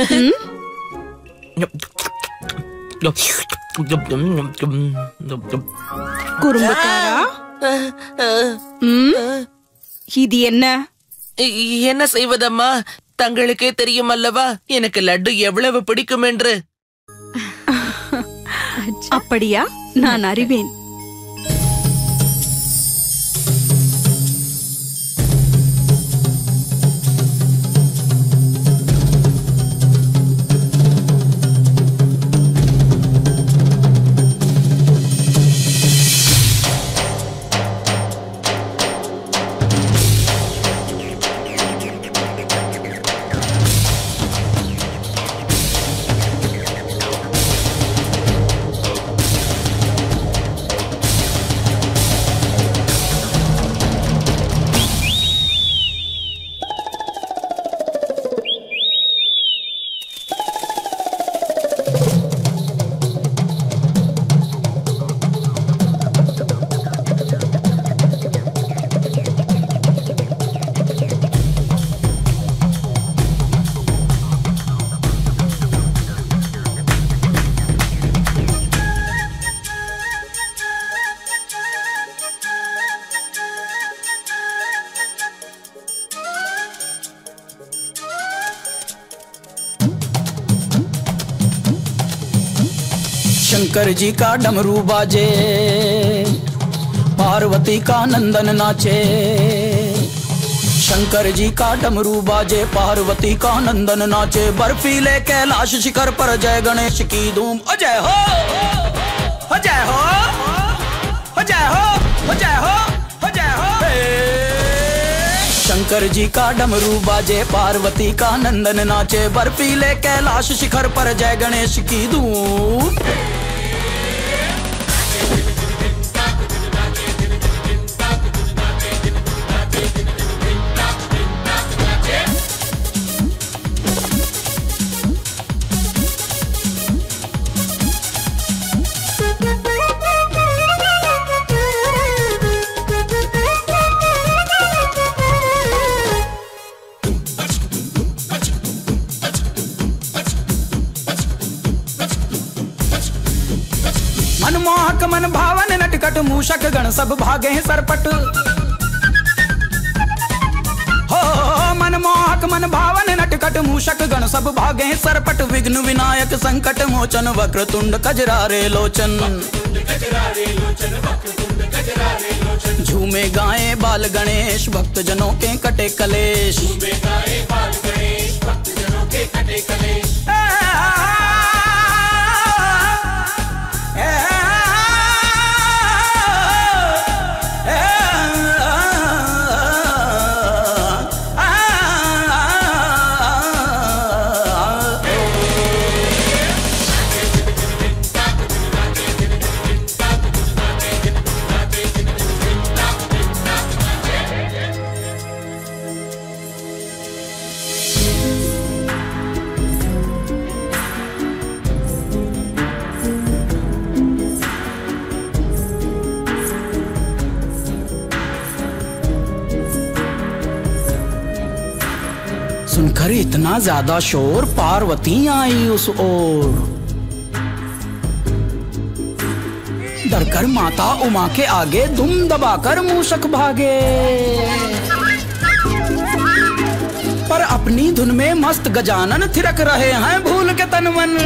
குறும்புக்காரா ம்? இது என்ன என்ன செய்வதம்மா தங்களுக்கே தெரியும் அல்லவா எனக்கு லட்டு எவ்வளவு பிடிக்கும் என்று அப்படியா நான் அறிவேன் शंकर जी का डमरू बाजे पार्वती का नंदन नाचे शंकर जी का डमरू बाजे पार्वती का नंदन नाचे बर्फीले कैलाश शिखर पर जय गणेश की धूम अजय हो अजय हो अजय हो अजय हो अजय हो शंकर जी का डमरू बाजे पार्वती का नंदन नाचे बर्फीले कैलाश शिखर पर जय गणेश की धूम मनमोहक मन भावन नटकट मूषक गण सब भागे हैं सरपट हो मनमोहक मन भावन नटकट मूषक गण सब भागे हैं सरपट विघ्न विनायक संकट मोचन वक्र तुंड कजरारे लोचन झूमे गाए बाल गणेश भक्त जनों के कटे कलेश सुनकर इतना ज्यादा शोर पार्वती आई उस ओर डरकर माता उमा के आगे दुम दबाकर मूषक भागे पर अपनी धुन में मस्त गजानन थिरक रहे हैं भूल के तन मन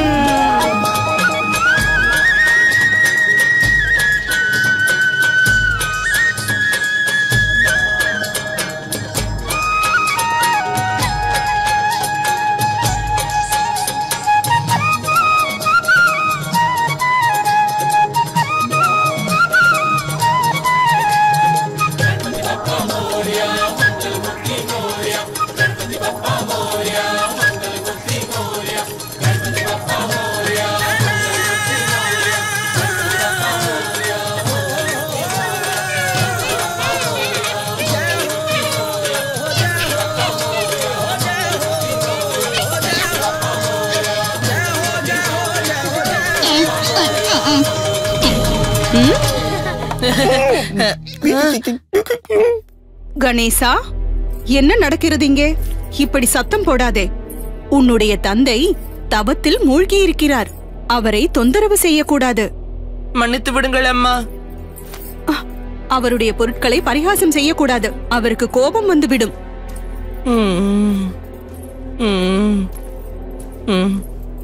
கணேசா என்ன நடக்கிறது இங்கே இப்படி சத்தம் போடாதே உன்னுடைய தந்தை தவத்தில் மூழ்கி இருக்கிறார் அவரை தொந்தரவு செய்யக்கூடாது மன்னித்து விடுங்கள் அம்மா அவருடைய பொருட்களை பரிகாசம் செய்யக்கூடாது அவருக்கு கோபம் வந்துவிடும் ம். ம். ம்.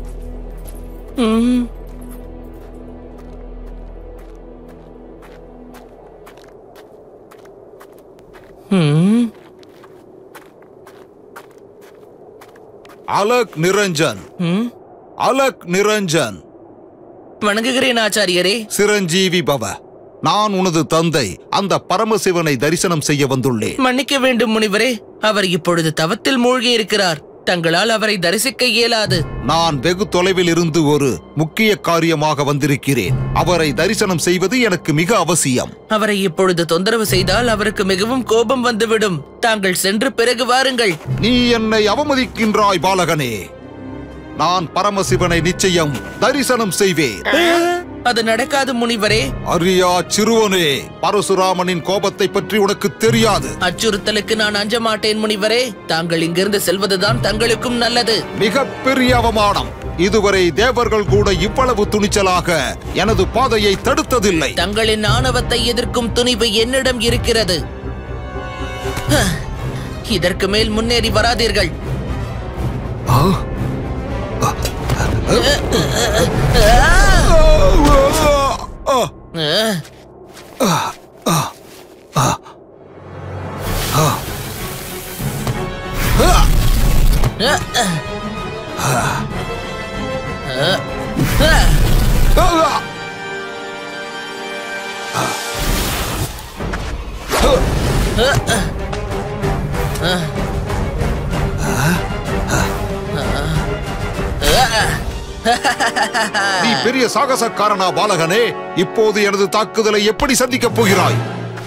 ம். ம். அலக் நிரஞ்சன் ம். அலக் நிரஞ்சன் வணங்குகிறேன் ஆச்சாரியரே சிரஞ்சீவி பவ நான் உனது தந்தை அந்த பரமசிவனை தரிசனம் செய்ய வந்துள்ளேன் மன்னிக்க வேண்டும் முனிவரே அவர் இப்பொழுது தவத்தில் மூழ்கி இருக்கிறார் தங்களால் அவரை தரிசிக்க இயலாது நான் வெகு தொலைவில் இருந்து ஒரு முக்கிய காரியமாக வந்திருக்கிறேன் அவரை தரிசனம் செய்வது எனக்கு மிக அவசியம் அவரை இப்பொழுது தொந்தரவு செய்தால் அவருக்கு மிகவும் கோபம் வந்துவிடும் தாங்கள் சென்று பிறகு வாருங்கள் நீ என்னை அவமதிக்கின்றாய் பாலகனே நான் பரமசிவனை நிச்சயம் தரிசனம் செய்வேன் அது நடக்காது முனிவரே அரியா சிறுவனே பரசுராமனின் கோபத்தை பற்றி உனக்கு தெரியாது அச்சுறுத்தலுக்கு நான் அஞ்ச மாட்டேன் முனிவரே தாங்கள் இங்கிருந்து செல்வதுதான் தங்களுக்கும் நல்லது மிகப்பெரிய அவமானம் இதுவரை தேவர்கள் கூட இவ்வளவு துணிச்சலாக எனது பாதையை தடுத்ததில்லை தங்களின் ஆணவத்தை எதிர்க்கும் துணிவு என்னிடம் இருக்கிறது ஹ, இதற்கு மேல் முன்னேறி வராதீர்கள் நீ பெரிய சாகசக்காரனா பாலகனே இப்போது எனது தாக்குதலை எப்படி சந்திக்கப் போகிறாய்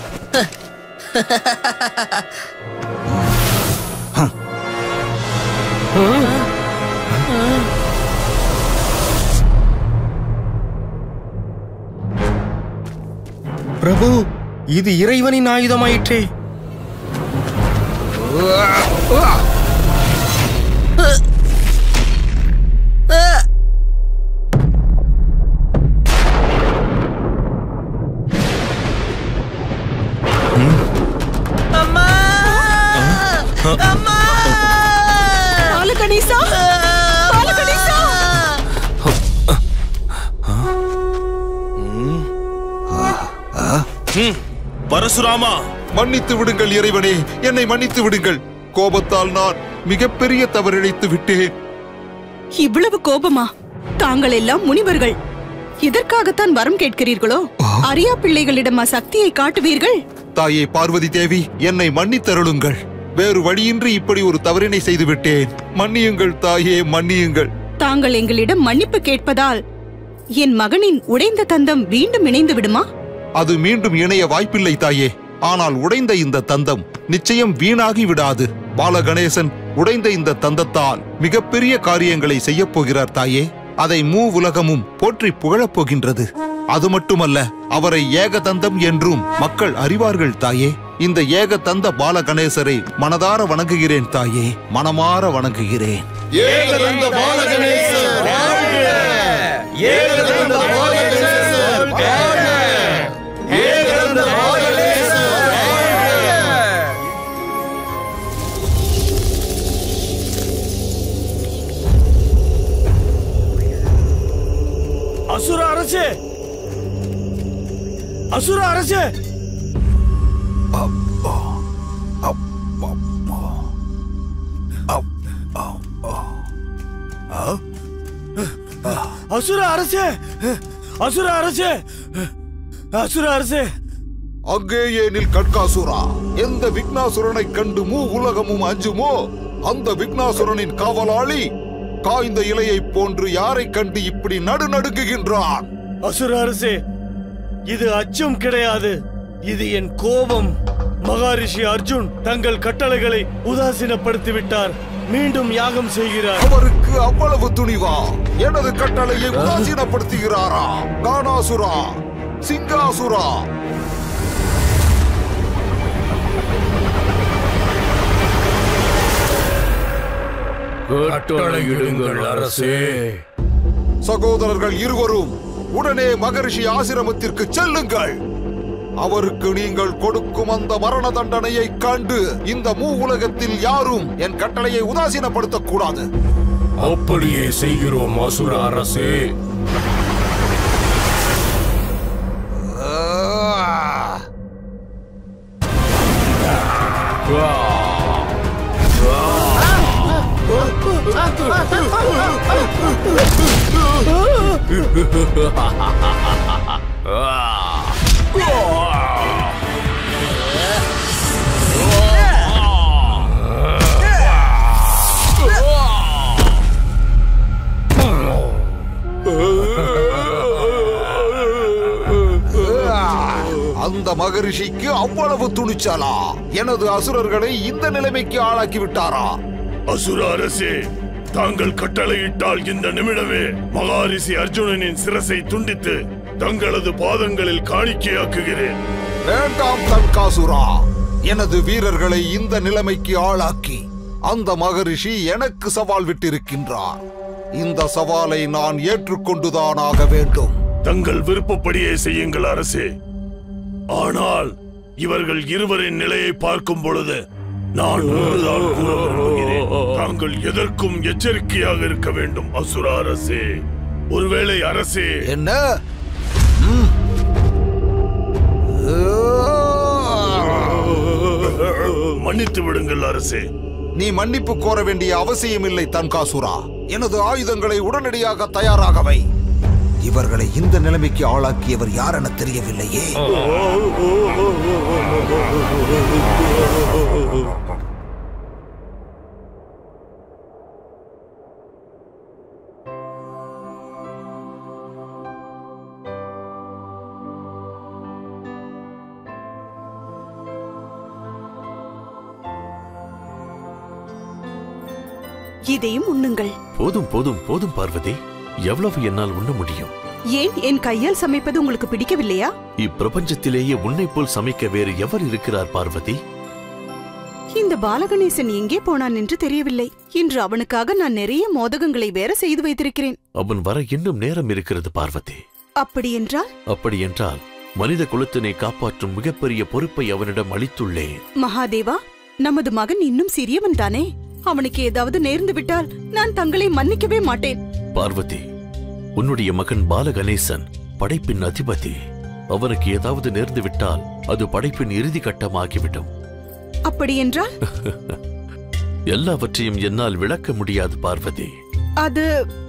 பிரபு இது இறைவனின் ஆயுதமாயிற்றே பரசுராமா மன்னித்து விடுங்கள் இறைவனே என்னை மன்னித்து விடுங்கள் கோபத்தால் நான் மிகப்பெரிய தவறிழைத்து விட்டேன் இவ்வளவு கோபமா தாங்கள் எல்லாம் முனிவர்கள் இதற்காகத்தான் வரம் கேட்கிறீர்களோ அரியா பிள்ளைகளிடமா சக்தியை காட்டுவீர்கள் தாயே பார்வதி தேவி என்னை மன்னித்தருளுங்கள் வேறு வழியின்றி இப்படி ஒரு தவறினை செய்து விட்டேன் மன்னியுங்கள் தாயே மன்னியுங்கள் தாங்கள் எங்களிடம் மன்னிப்பு கேட்பதால் என் மகனின் உடைந்த தந்தம் மீண்டும் இணைந்து விடுமா அது மீண்டும் இணைய வாய்ப்பில்லை தாயே ஆனால் உடைந்த இந்த தந்தம் நிச்சயம் வீணாகி விடாது பாலகணேசன் உடைந்த இந்த தந்தத்தால் மிகப்பெரிய காரியங்களை செய்யப் போகிறார் தாயே அதை மூ உலகமும் போற்றி புகழப் போகின்றது அது மட்டுமல்ல அவரை ஏகதந்தம் என்றும் மக்கள் அறிவார்கள் தாயே இந்த ஏகதந்த பாலகணேசரை மனதார வணங்குகிறேன் தாயே மனமாற வணங்குகிறேன் ஏகதந்த பாலகணேசர் வாழ்க! ஏகதந்த பாலகணேசர் வாழ்க! ஏகதந்த பாலகணேசர் வாழ்க! அசுர அரசே அசுர அரசே அசுர அரசே அசுர அரசே அசுர அரசே அங்கே ஏனில் கட்காசுரா எந்த விக்னாசுரனை கண்டு மூ உலகமும் அஞ்சுமோ அந்த விக்னாசுரனின் காவலாளி காய்ந்த இலையைப் போன்று யாரை கண்டு இப்படி நடுநடுங்குகின்றான் அசுர அரசே இது அச்சம் கிடையாது இது என் கோபம் மகாரிஷி அர்ஜுன் தங்கள் கட்டளைகளை உதாசீனப்படுத்தி விட்டார் மீண்டும் யாகம் செய்கிறார் அவருக்கு அவ்வளவு துணிவா எனது கட்டளையை உதாசீனப்படுத்துகிறாரா கானாசுரா சிங்காசுரா கட்டளையிடுங்கள் அரசே சகோதரர்கள் இருவரும் உடனே மகரிஷி ஆசிரமத்திற்கு செல்லுங்கள் அவருக்கு நீங்கள் கொடுக்கும் அந்த மரண தண்டனையை கண்டு இந்த மூ உலகத்தில் யாரும் என் கட்டளையை உதாசீனப்படுத்தக் கூடாது அப்படியே செய்கிறோம் அசுர அரசே அந்த மகரிஷிக்கு அவ்வளவு துணிச்சலா எனது அசுரர்களை இந்த நிலைமைக்கு ஆளாக்கி விட்டாரா அசுர அரசே தாங்கள் கட்டளையிட்டால் இந்த நிமிடமே மகாரிஷி அர்ஜுனனின் சிரசை துண்டித்து தங்களது பாதங்களில் காணிக்கையாக்குகிறேன் வேண்டாம் தன்காசுரா எனது வீரர்களை இந்த நிலைமைக்கு ஆளாக்கி அந்த மகரிஷி எனக்கு சவால் விட்டிருக்கின்றார் இந்த சவாலை நான் ஏற்றுக்கொண்டுதான் ஆக வேண்டும் தங்கள் விருப்பப்படியே செய்யுங்கள் அரசே ஆனால் இவர்கள் இருவரின் நிலையை பார்க்கும் பொழுது நான் ஒன்றுதான் கூற விரும்புகிறேன் தாங்கள் எதற்கும் எச்சரிக்கையாக இருக்க வேண்டும் அசுர அரசே ஒருவேளை அரசே என்ன மன்னித்து விடுங்கள் அரசே நீ மன்னிப்பு கோர வேண்டிய அவசியமில்லை தன்காசுரா எனது ஆயுதங்களை உடனடியாக தயாராகவை இவர்களை இந்த நிலைமைக்கு ஆளாக்கியவர் யார் என தெரியவில்லையே இதையும் உண்ணுங்கள் போதும் போதும் போதும் பார்வதி எவ்வளவு என்னால் உண்ண முடியும் ஏன் என் கையால் சமைப்பது உங்களுக்கு பிடிக்கவில்லையா இப்பிரபஞ்சத்திலேயே உன்னை போல் சமைக்க வேறு எவர் இருக்கிறார் பார்வதி இந்த பாலகணேசன் எங்கே போனான் என்று தெரியவில்லை இன்று அவனுக்காக நான் நிறைய மோதகங்களை வேற செய்து வைத்திருக்கிறேன் அவன் வர இன்னும் நேரம் இருக்கிறது பார்வதி அப்படி என்றால் அப்படி என்றால் மனித குலத்தினை காப்பாற்றும் மிகப்பெரிய பொறுப்பை அவனிடம் அளித்துள்ளேன் மகாதேவா நமது மகன் இன்னும் சிறியவன் தானே அவனுக்கு ஏதாவது நேர்ந்து விட்டால் நான் தங்களை மன்னிக்கவே மாட்டேன் பார்வதி உன்னுடைய மகன் பாலகணேசன் படைப்பின் அதிபதி அவனுக்கு ஏதாவது நேர்ந்து விட்டால் அது படைப்பின் இறுதி கட்டமாகிவிடும் அப்படி என்றால் எல்லாவற்றையும் என்னால் விளக்க முடியாது பார்வதி அது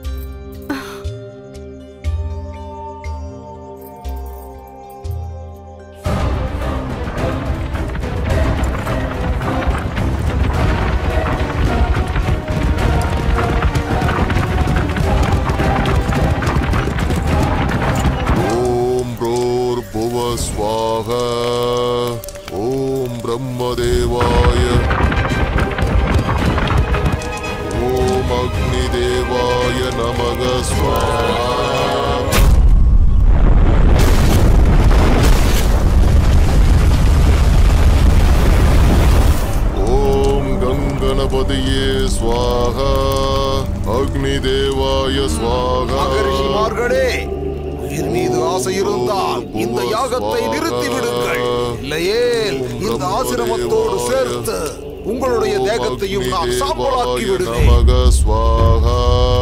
ஓம் ப்ரோர் புவ ஸ்வாக ஓம் பிரம்மதேவாய ஓம் அக்னி தேவாய நமக ஸ்வாஹா ஓம் கங்கணபதியே ஸ்வாஹா அக்னி தேவாய ஸ்வாஹா மகரிஷிமார்களே உயிர் மீது ஆசை இருந்தால் இந்த யாகத்தை நிறுத்தி விடுங்கள் இல்லையேல் இந்த ஆசிரமத்தோடு சேர்த்து உங்களுடைய தேகத்தையும் நான் சாம்பலாக்கி விடுவேன் நமக ஸ்வாஹா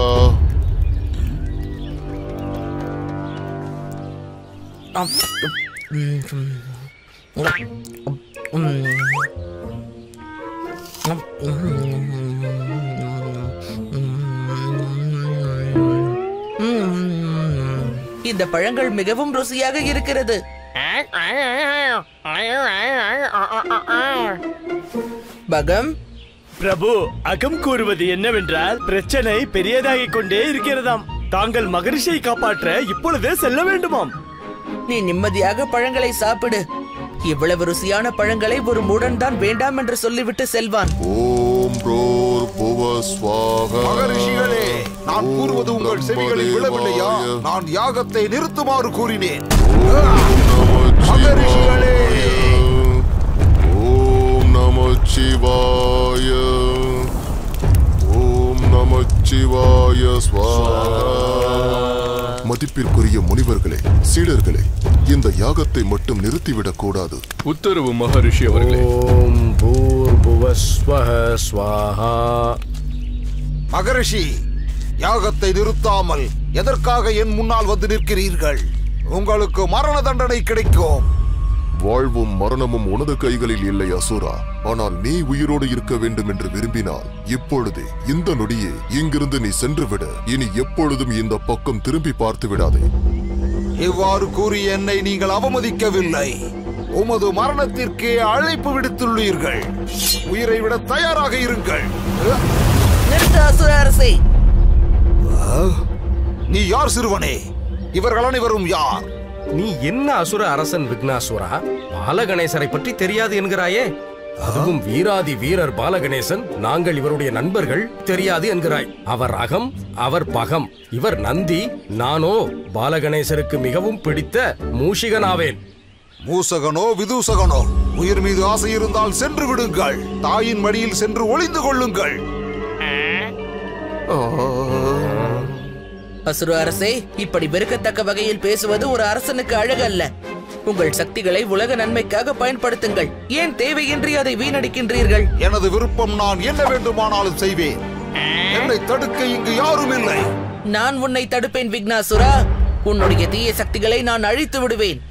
இந்த பழங்கள் மிகவும் ருசியாக இருக்கிறது பகம் பிரபு அகம் கூறுவது என்னவென்றால் பிரச்சனை பெரியதாகிக் கொண்டே இருக்கிறதாம் தாங்கள் மகரிஷியை காப்பாற்ற இப்பொழுதே செல்ல வேண்டுமாம் நீ நிம்மதியாக பழங்களை சாப்பிடு இவ்வளவு ருசியான பழங்களை ஒரு மூடன் தான் வேண்டாம் என்று சொல்லிவிட்டு செல்வான் ஓம் ப்ரோர் புவ ஸ்வாஹா மகரிஷிகளே நான் கூறுவது உங்கள் செவிகளில் விழவில்லையா நான் யாகத்தை நிறுத்துமாறு கூறினேன் மகரிஷிகளே ஓம் நம சிவாய ஓம் நம சிவாய ஸ்வாஹா மதிப்பிற்குரிய முனிவர்களே சீடர்களே இந்த யாகத்தை மட்டும் நிறுத்திவிடக் கூடாது உத்தரவு மகரிஷி அவர்களே ஓம் பூர்புவஸ்வஹ ஸ்வாஹா மகரிஷி யாகத்தை நிறுத்தாமல் எதற்காக என் முன்னால் வந்து நிற்கிறீர்கள் உங்களுக்கு மரண தண்டனை கிடைக்கும் வாழ்வும் மரணமும் உனது கைகளில் இல்லை அசுரா ஆனால் நீ உயிரோடு இருக்க வேண்டும் என்று விரும்பினால் இப்பொழுதே இந்த நொடியே இங்கிருந்து நீ சென்று விட இனி எப்பொழுதும் இந்த பக்கம் திரும்பி பார்த்து விடாதே இவ்வாறு கூறி என்னை நீங்கள் அவமதிக்கவில்லை உமது மரணத்திற்கே அழைப்பு விடுத்துள்ளீர்கள் உயிரை விட தயாராக இருங்கள் நிறுத்த அசுர அரசே நீ யார் சிறுவனே இவர்கள் அனைவரும் யார் நீ என்ன அசுர அரசன் விக்னாசுரா பாலகணேசரை பற்றி தெரியாது என்கிறாயே அதுவும் வீராதி வீரர் பாலகணேசன் நாங்கள் இவருடைய நண்பர்கள் தெரியாது என்கிறாய் அவர் அகம் அவர் பகம் இவர் நந்தி நானோ பாலகணேசருக்கு மிகவும் பிடித்த மூஷிகனாவேன் மூசகனோ விதூசகனோ உயிர் மீது ஆசை இருந்தால் சென்று விடுங்கள் தாயின் மடியில் சென்று ஒளிந்து கொள்ளுங்கள் அசுர அரசே இப்படி வெறுக்கத்தக்க வகையில் பேசுவது ஒரு அரசனுக்கு அழகல்ல உங்கள் சக்திகளை உலக நன்மைக்காக பயன்படுத்துங்கள் ஏன் தேவையின்றி அதை வீணடிக்கின்றீர்கள் எனது விருப்பம் நான் என்ன வேண்டுமானாலும் செய்வேன் என்னை தடுக்க இங்கு யாரும் இல்லை நான் உன்னை தடுப்பேன் விக்னாசுரா உன்னுடைய தீய சக்திகளை நான் அழித்து விடுவேன்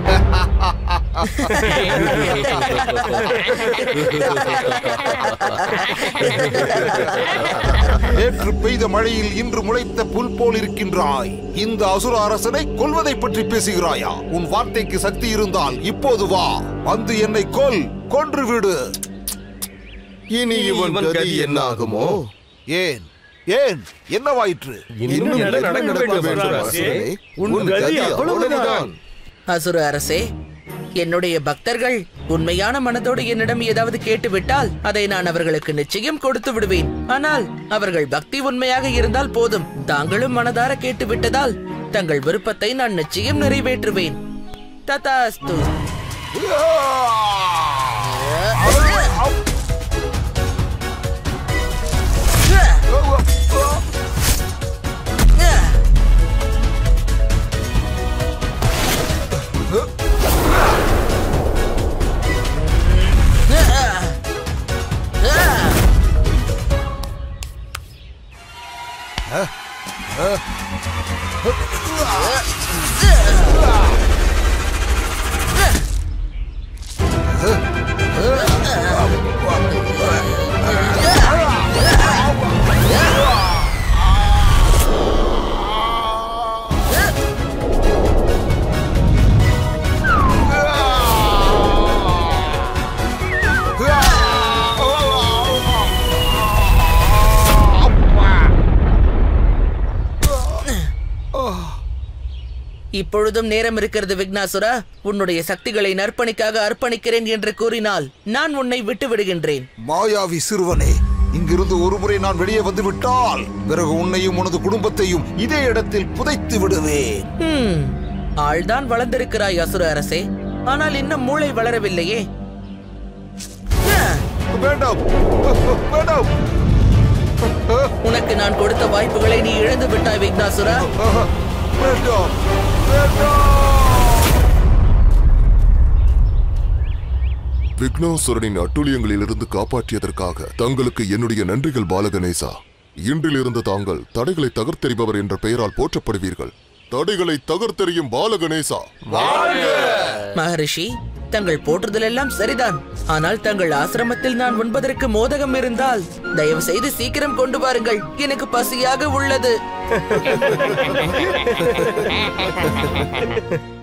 நேற்று பெய்த மழையில் இன்று முளைத்த புல் போல் இருக்கின்றாய் இந்த அசுர அரசனை கொல்வதை பற்றி பேசுகிறாயா உன் வார்த்தைக்கு சக்தி இருந்தால் இப்போது வா வந்து என்னை கொல் கொன்று விடு இனி இவன் கதி என்ன ஆகுமோ ஏன் ஏன் என்னவாயிற்று இன்னும் என்ன நடக்க வேண்டும் அரசே? உன் கதி அவ்வளவுதான் அசுர அரசே என்னுடைய பக்தர்கள் உண்மையான மனதோடு என்னிடம் ஏதாவது கேட்டுவிட்டால் அதை நான் அவர்களுக்கு நிச்சயம் கொடுத்து விடுவேன் ஆனால் அவர்கள் பக்தி உண்மையாக இருந்தால் போதும் தாங்களும் மனதார கேட்டு விட்டதால் தங்கள் விருப்பத்தை நான் நிச்சயம் நிறைவேற்றுவேன் ததாஸ்து இப்பொழுதும் நேரம் இருக்கிறது விக்னாசுரா உன்னுடைய சக்திகளை நற்பணிக்காக அர்ப்பணிக்கிறேன் என்று கூறினால் நான் உன்னை விட்டு விடுகின்றேன் மாயாவி சிறுவனே இங்கிருந்து ஒருமுறை நான் வெளியே வந்து விட்டால் பிறகு உன்னையும் உனது குடும்பத்தையும் இதே இடத்தில் புதைத்து விடுவேன் ஹம், ஆள்தான் வளர்ந்திருக்கிறாய் அசுர அரசே ஆனால் இன்னும் மூளை வளரவில்லையே வேண்டாம் வேண்டாம் உனக்கு நான் கொடுத்த வாய்ப்புகளை நீ இழந்து விட்டாய் விக்னாசுரா வேண்டாம் விக்னேஸ்வரனின் அட்டுழியங்களிலிருந்து காப்பாற்றியதற்காக தங்களுக்கு என்னுடைய நன்றிகள் பாலகணேசா இன்றிலிருந்து தாங்கள் தடைகளை தகர்த்தெறிபவர் என்ற பெயரால் போற்றப்படுவீர்கள் தடைகளை தகர்த்தெறியும் பாலகணேசா மகரிஷி தங்கள் போற்றுதல் எல்லாம் சரிதான் ஆனால் தங்கள் ஆசிரமத்தில் நான் உண்பதற்கு மோதகம் இருந்தால் தயவு செய்து சீக்கிரம் கொண்டு வாருங்கள் எனக்கு பசியாக உள்ளது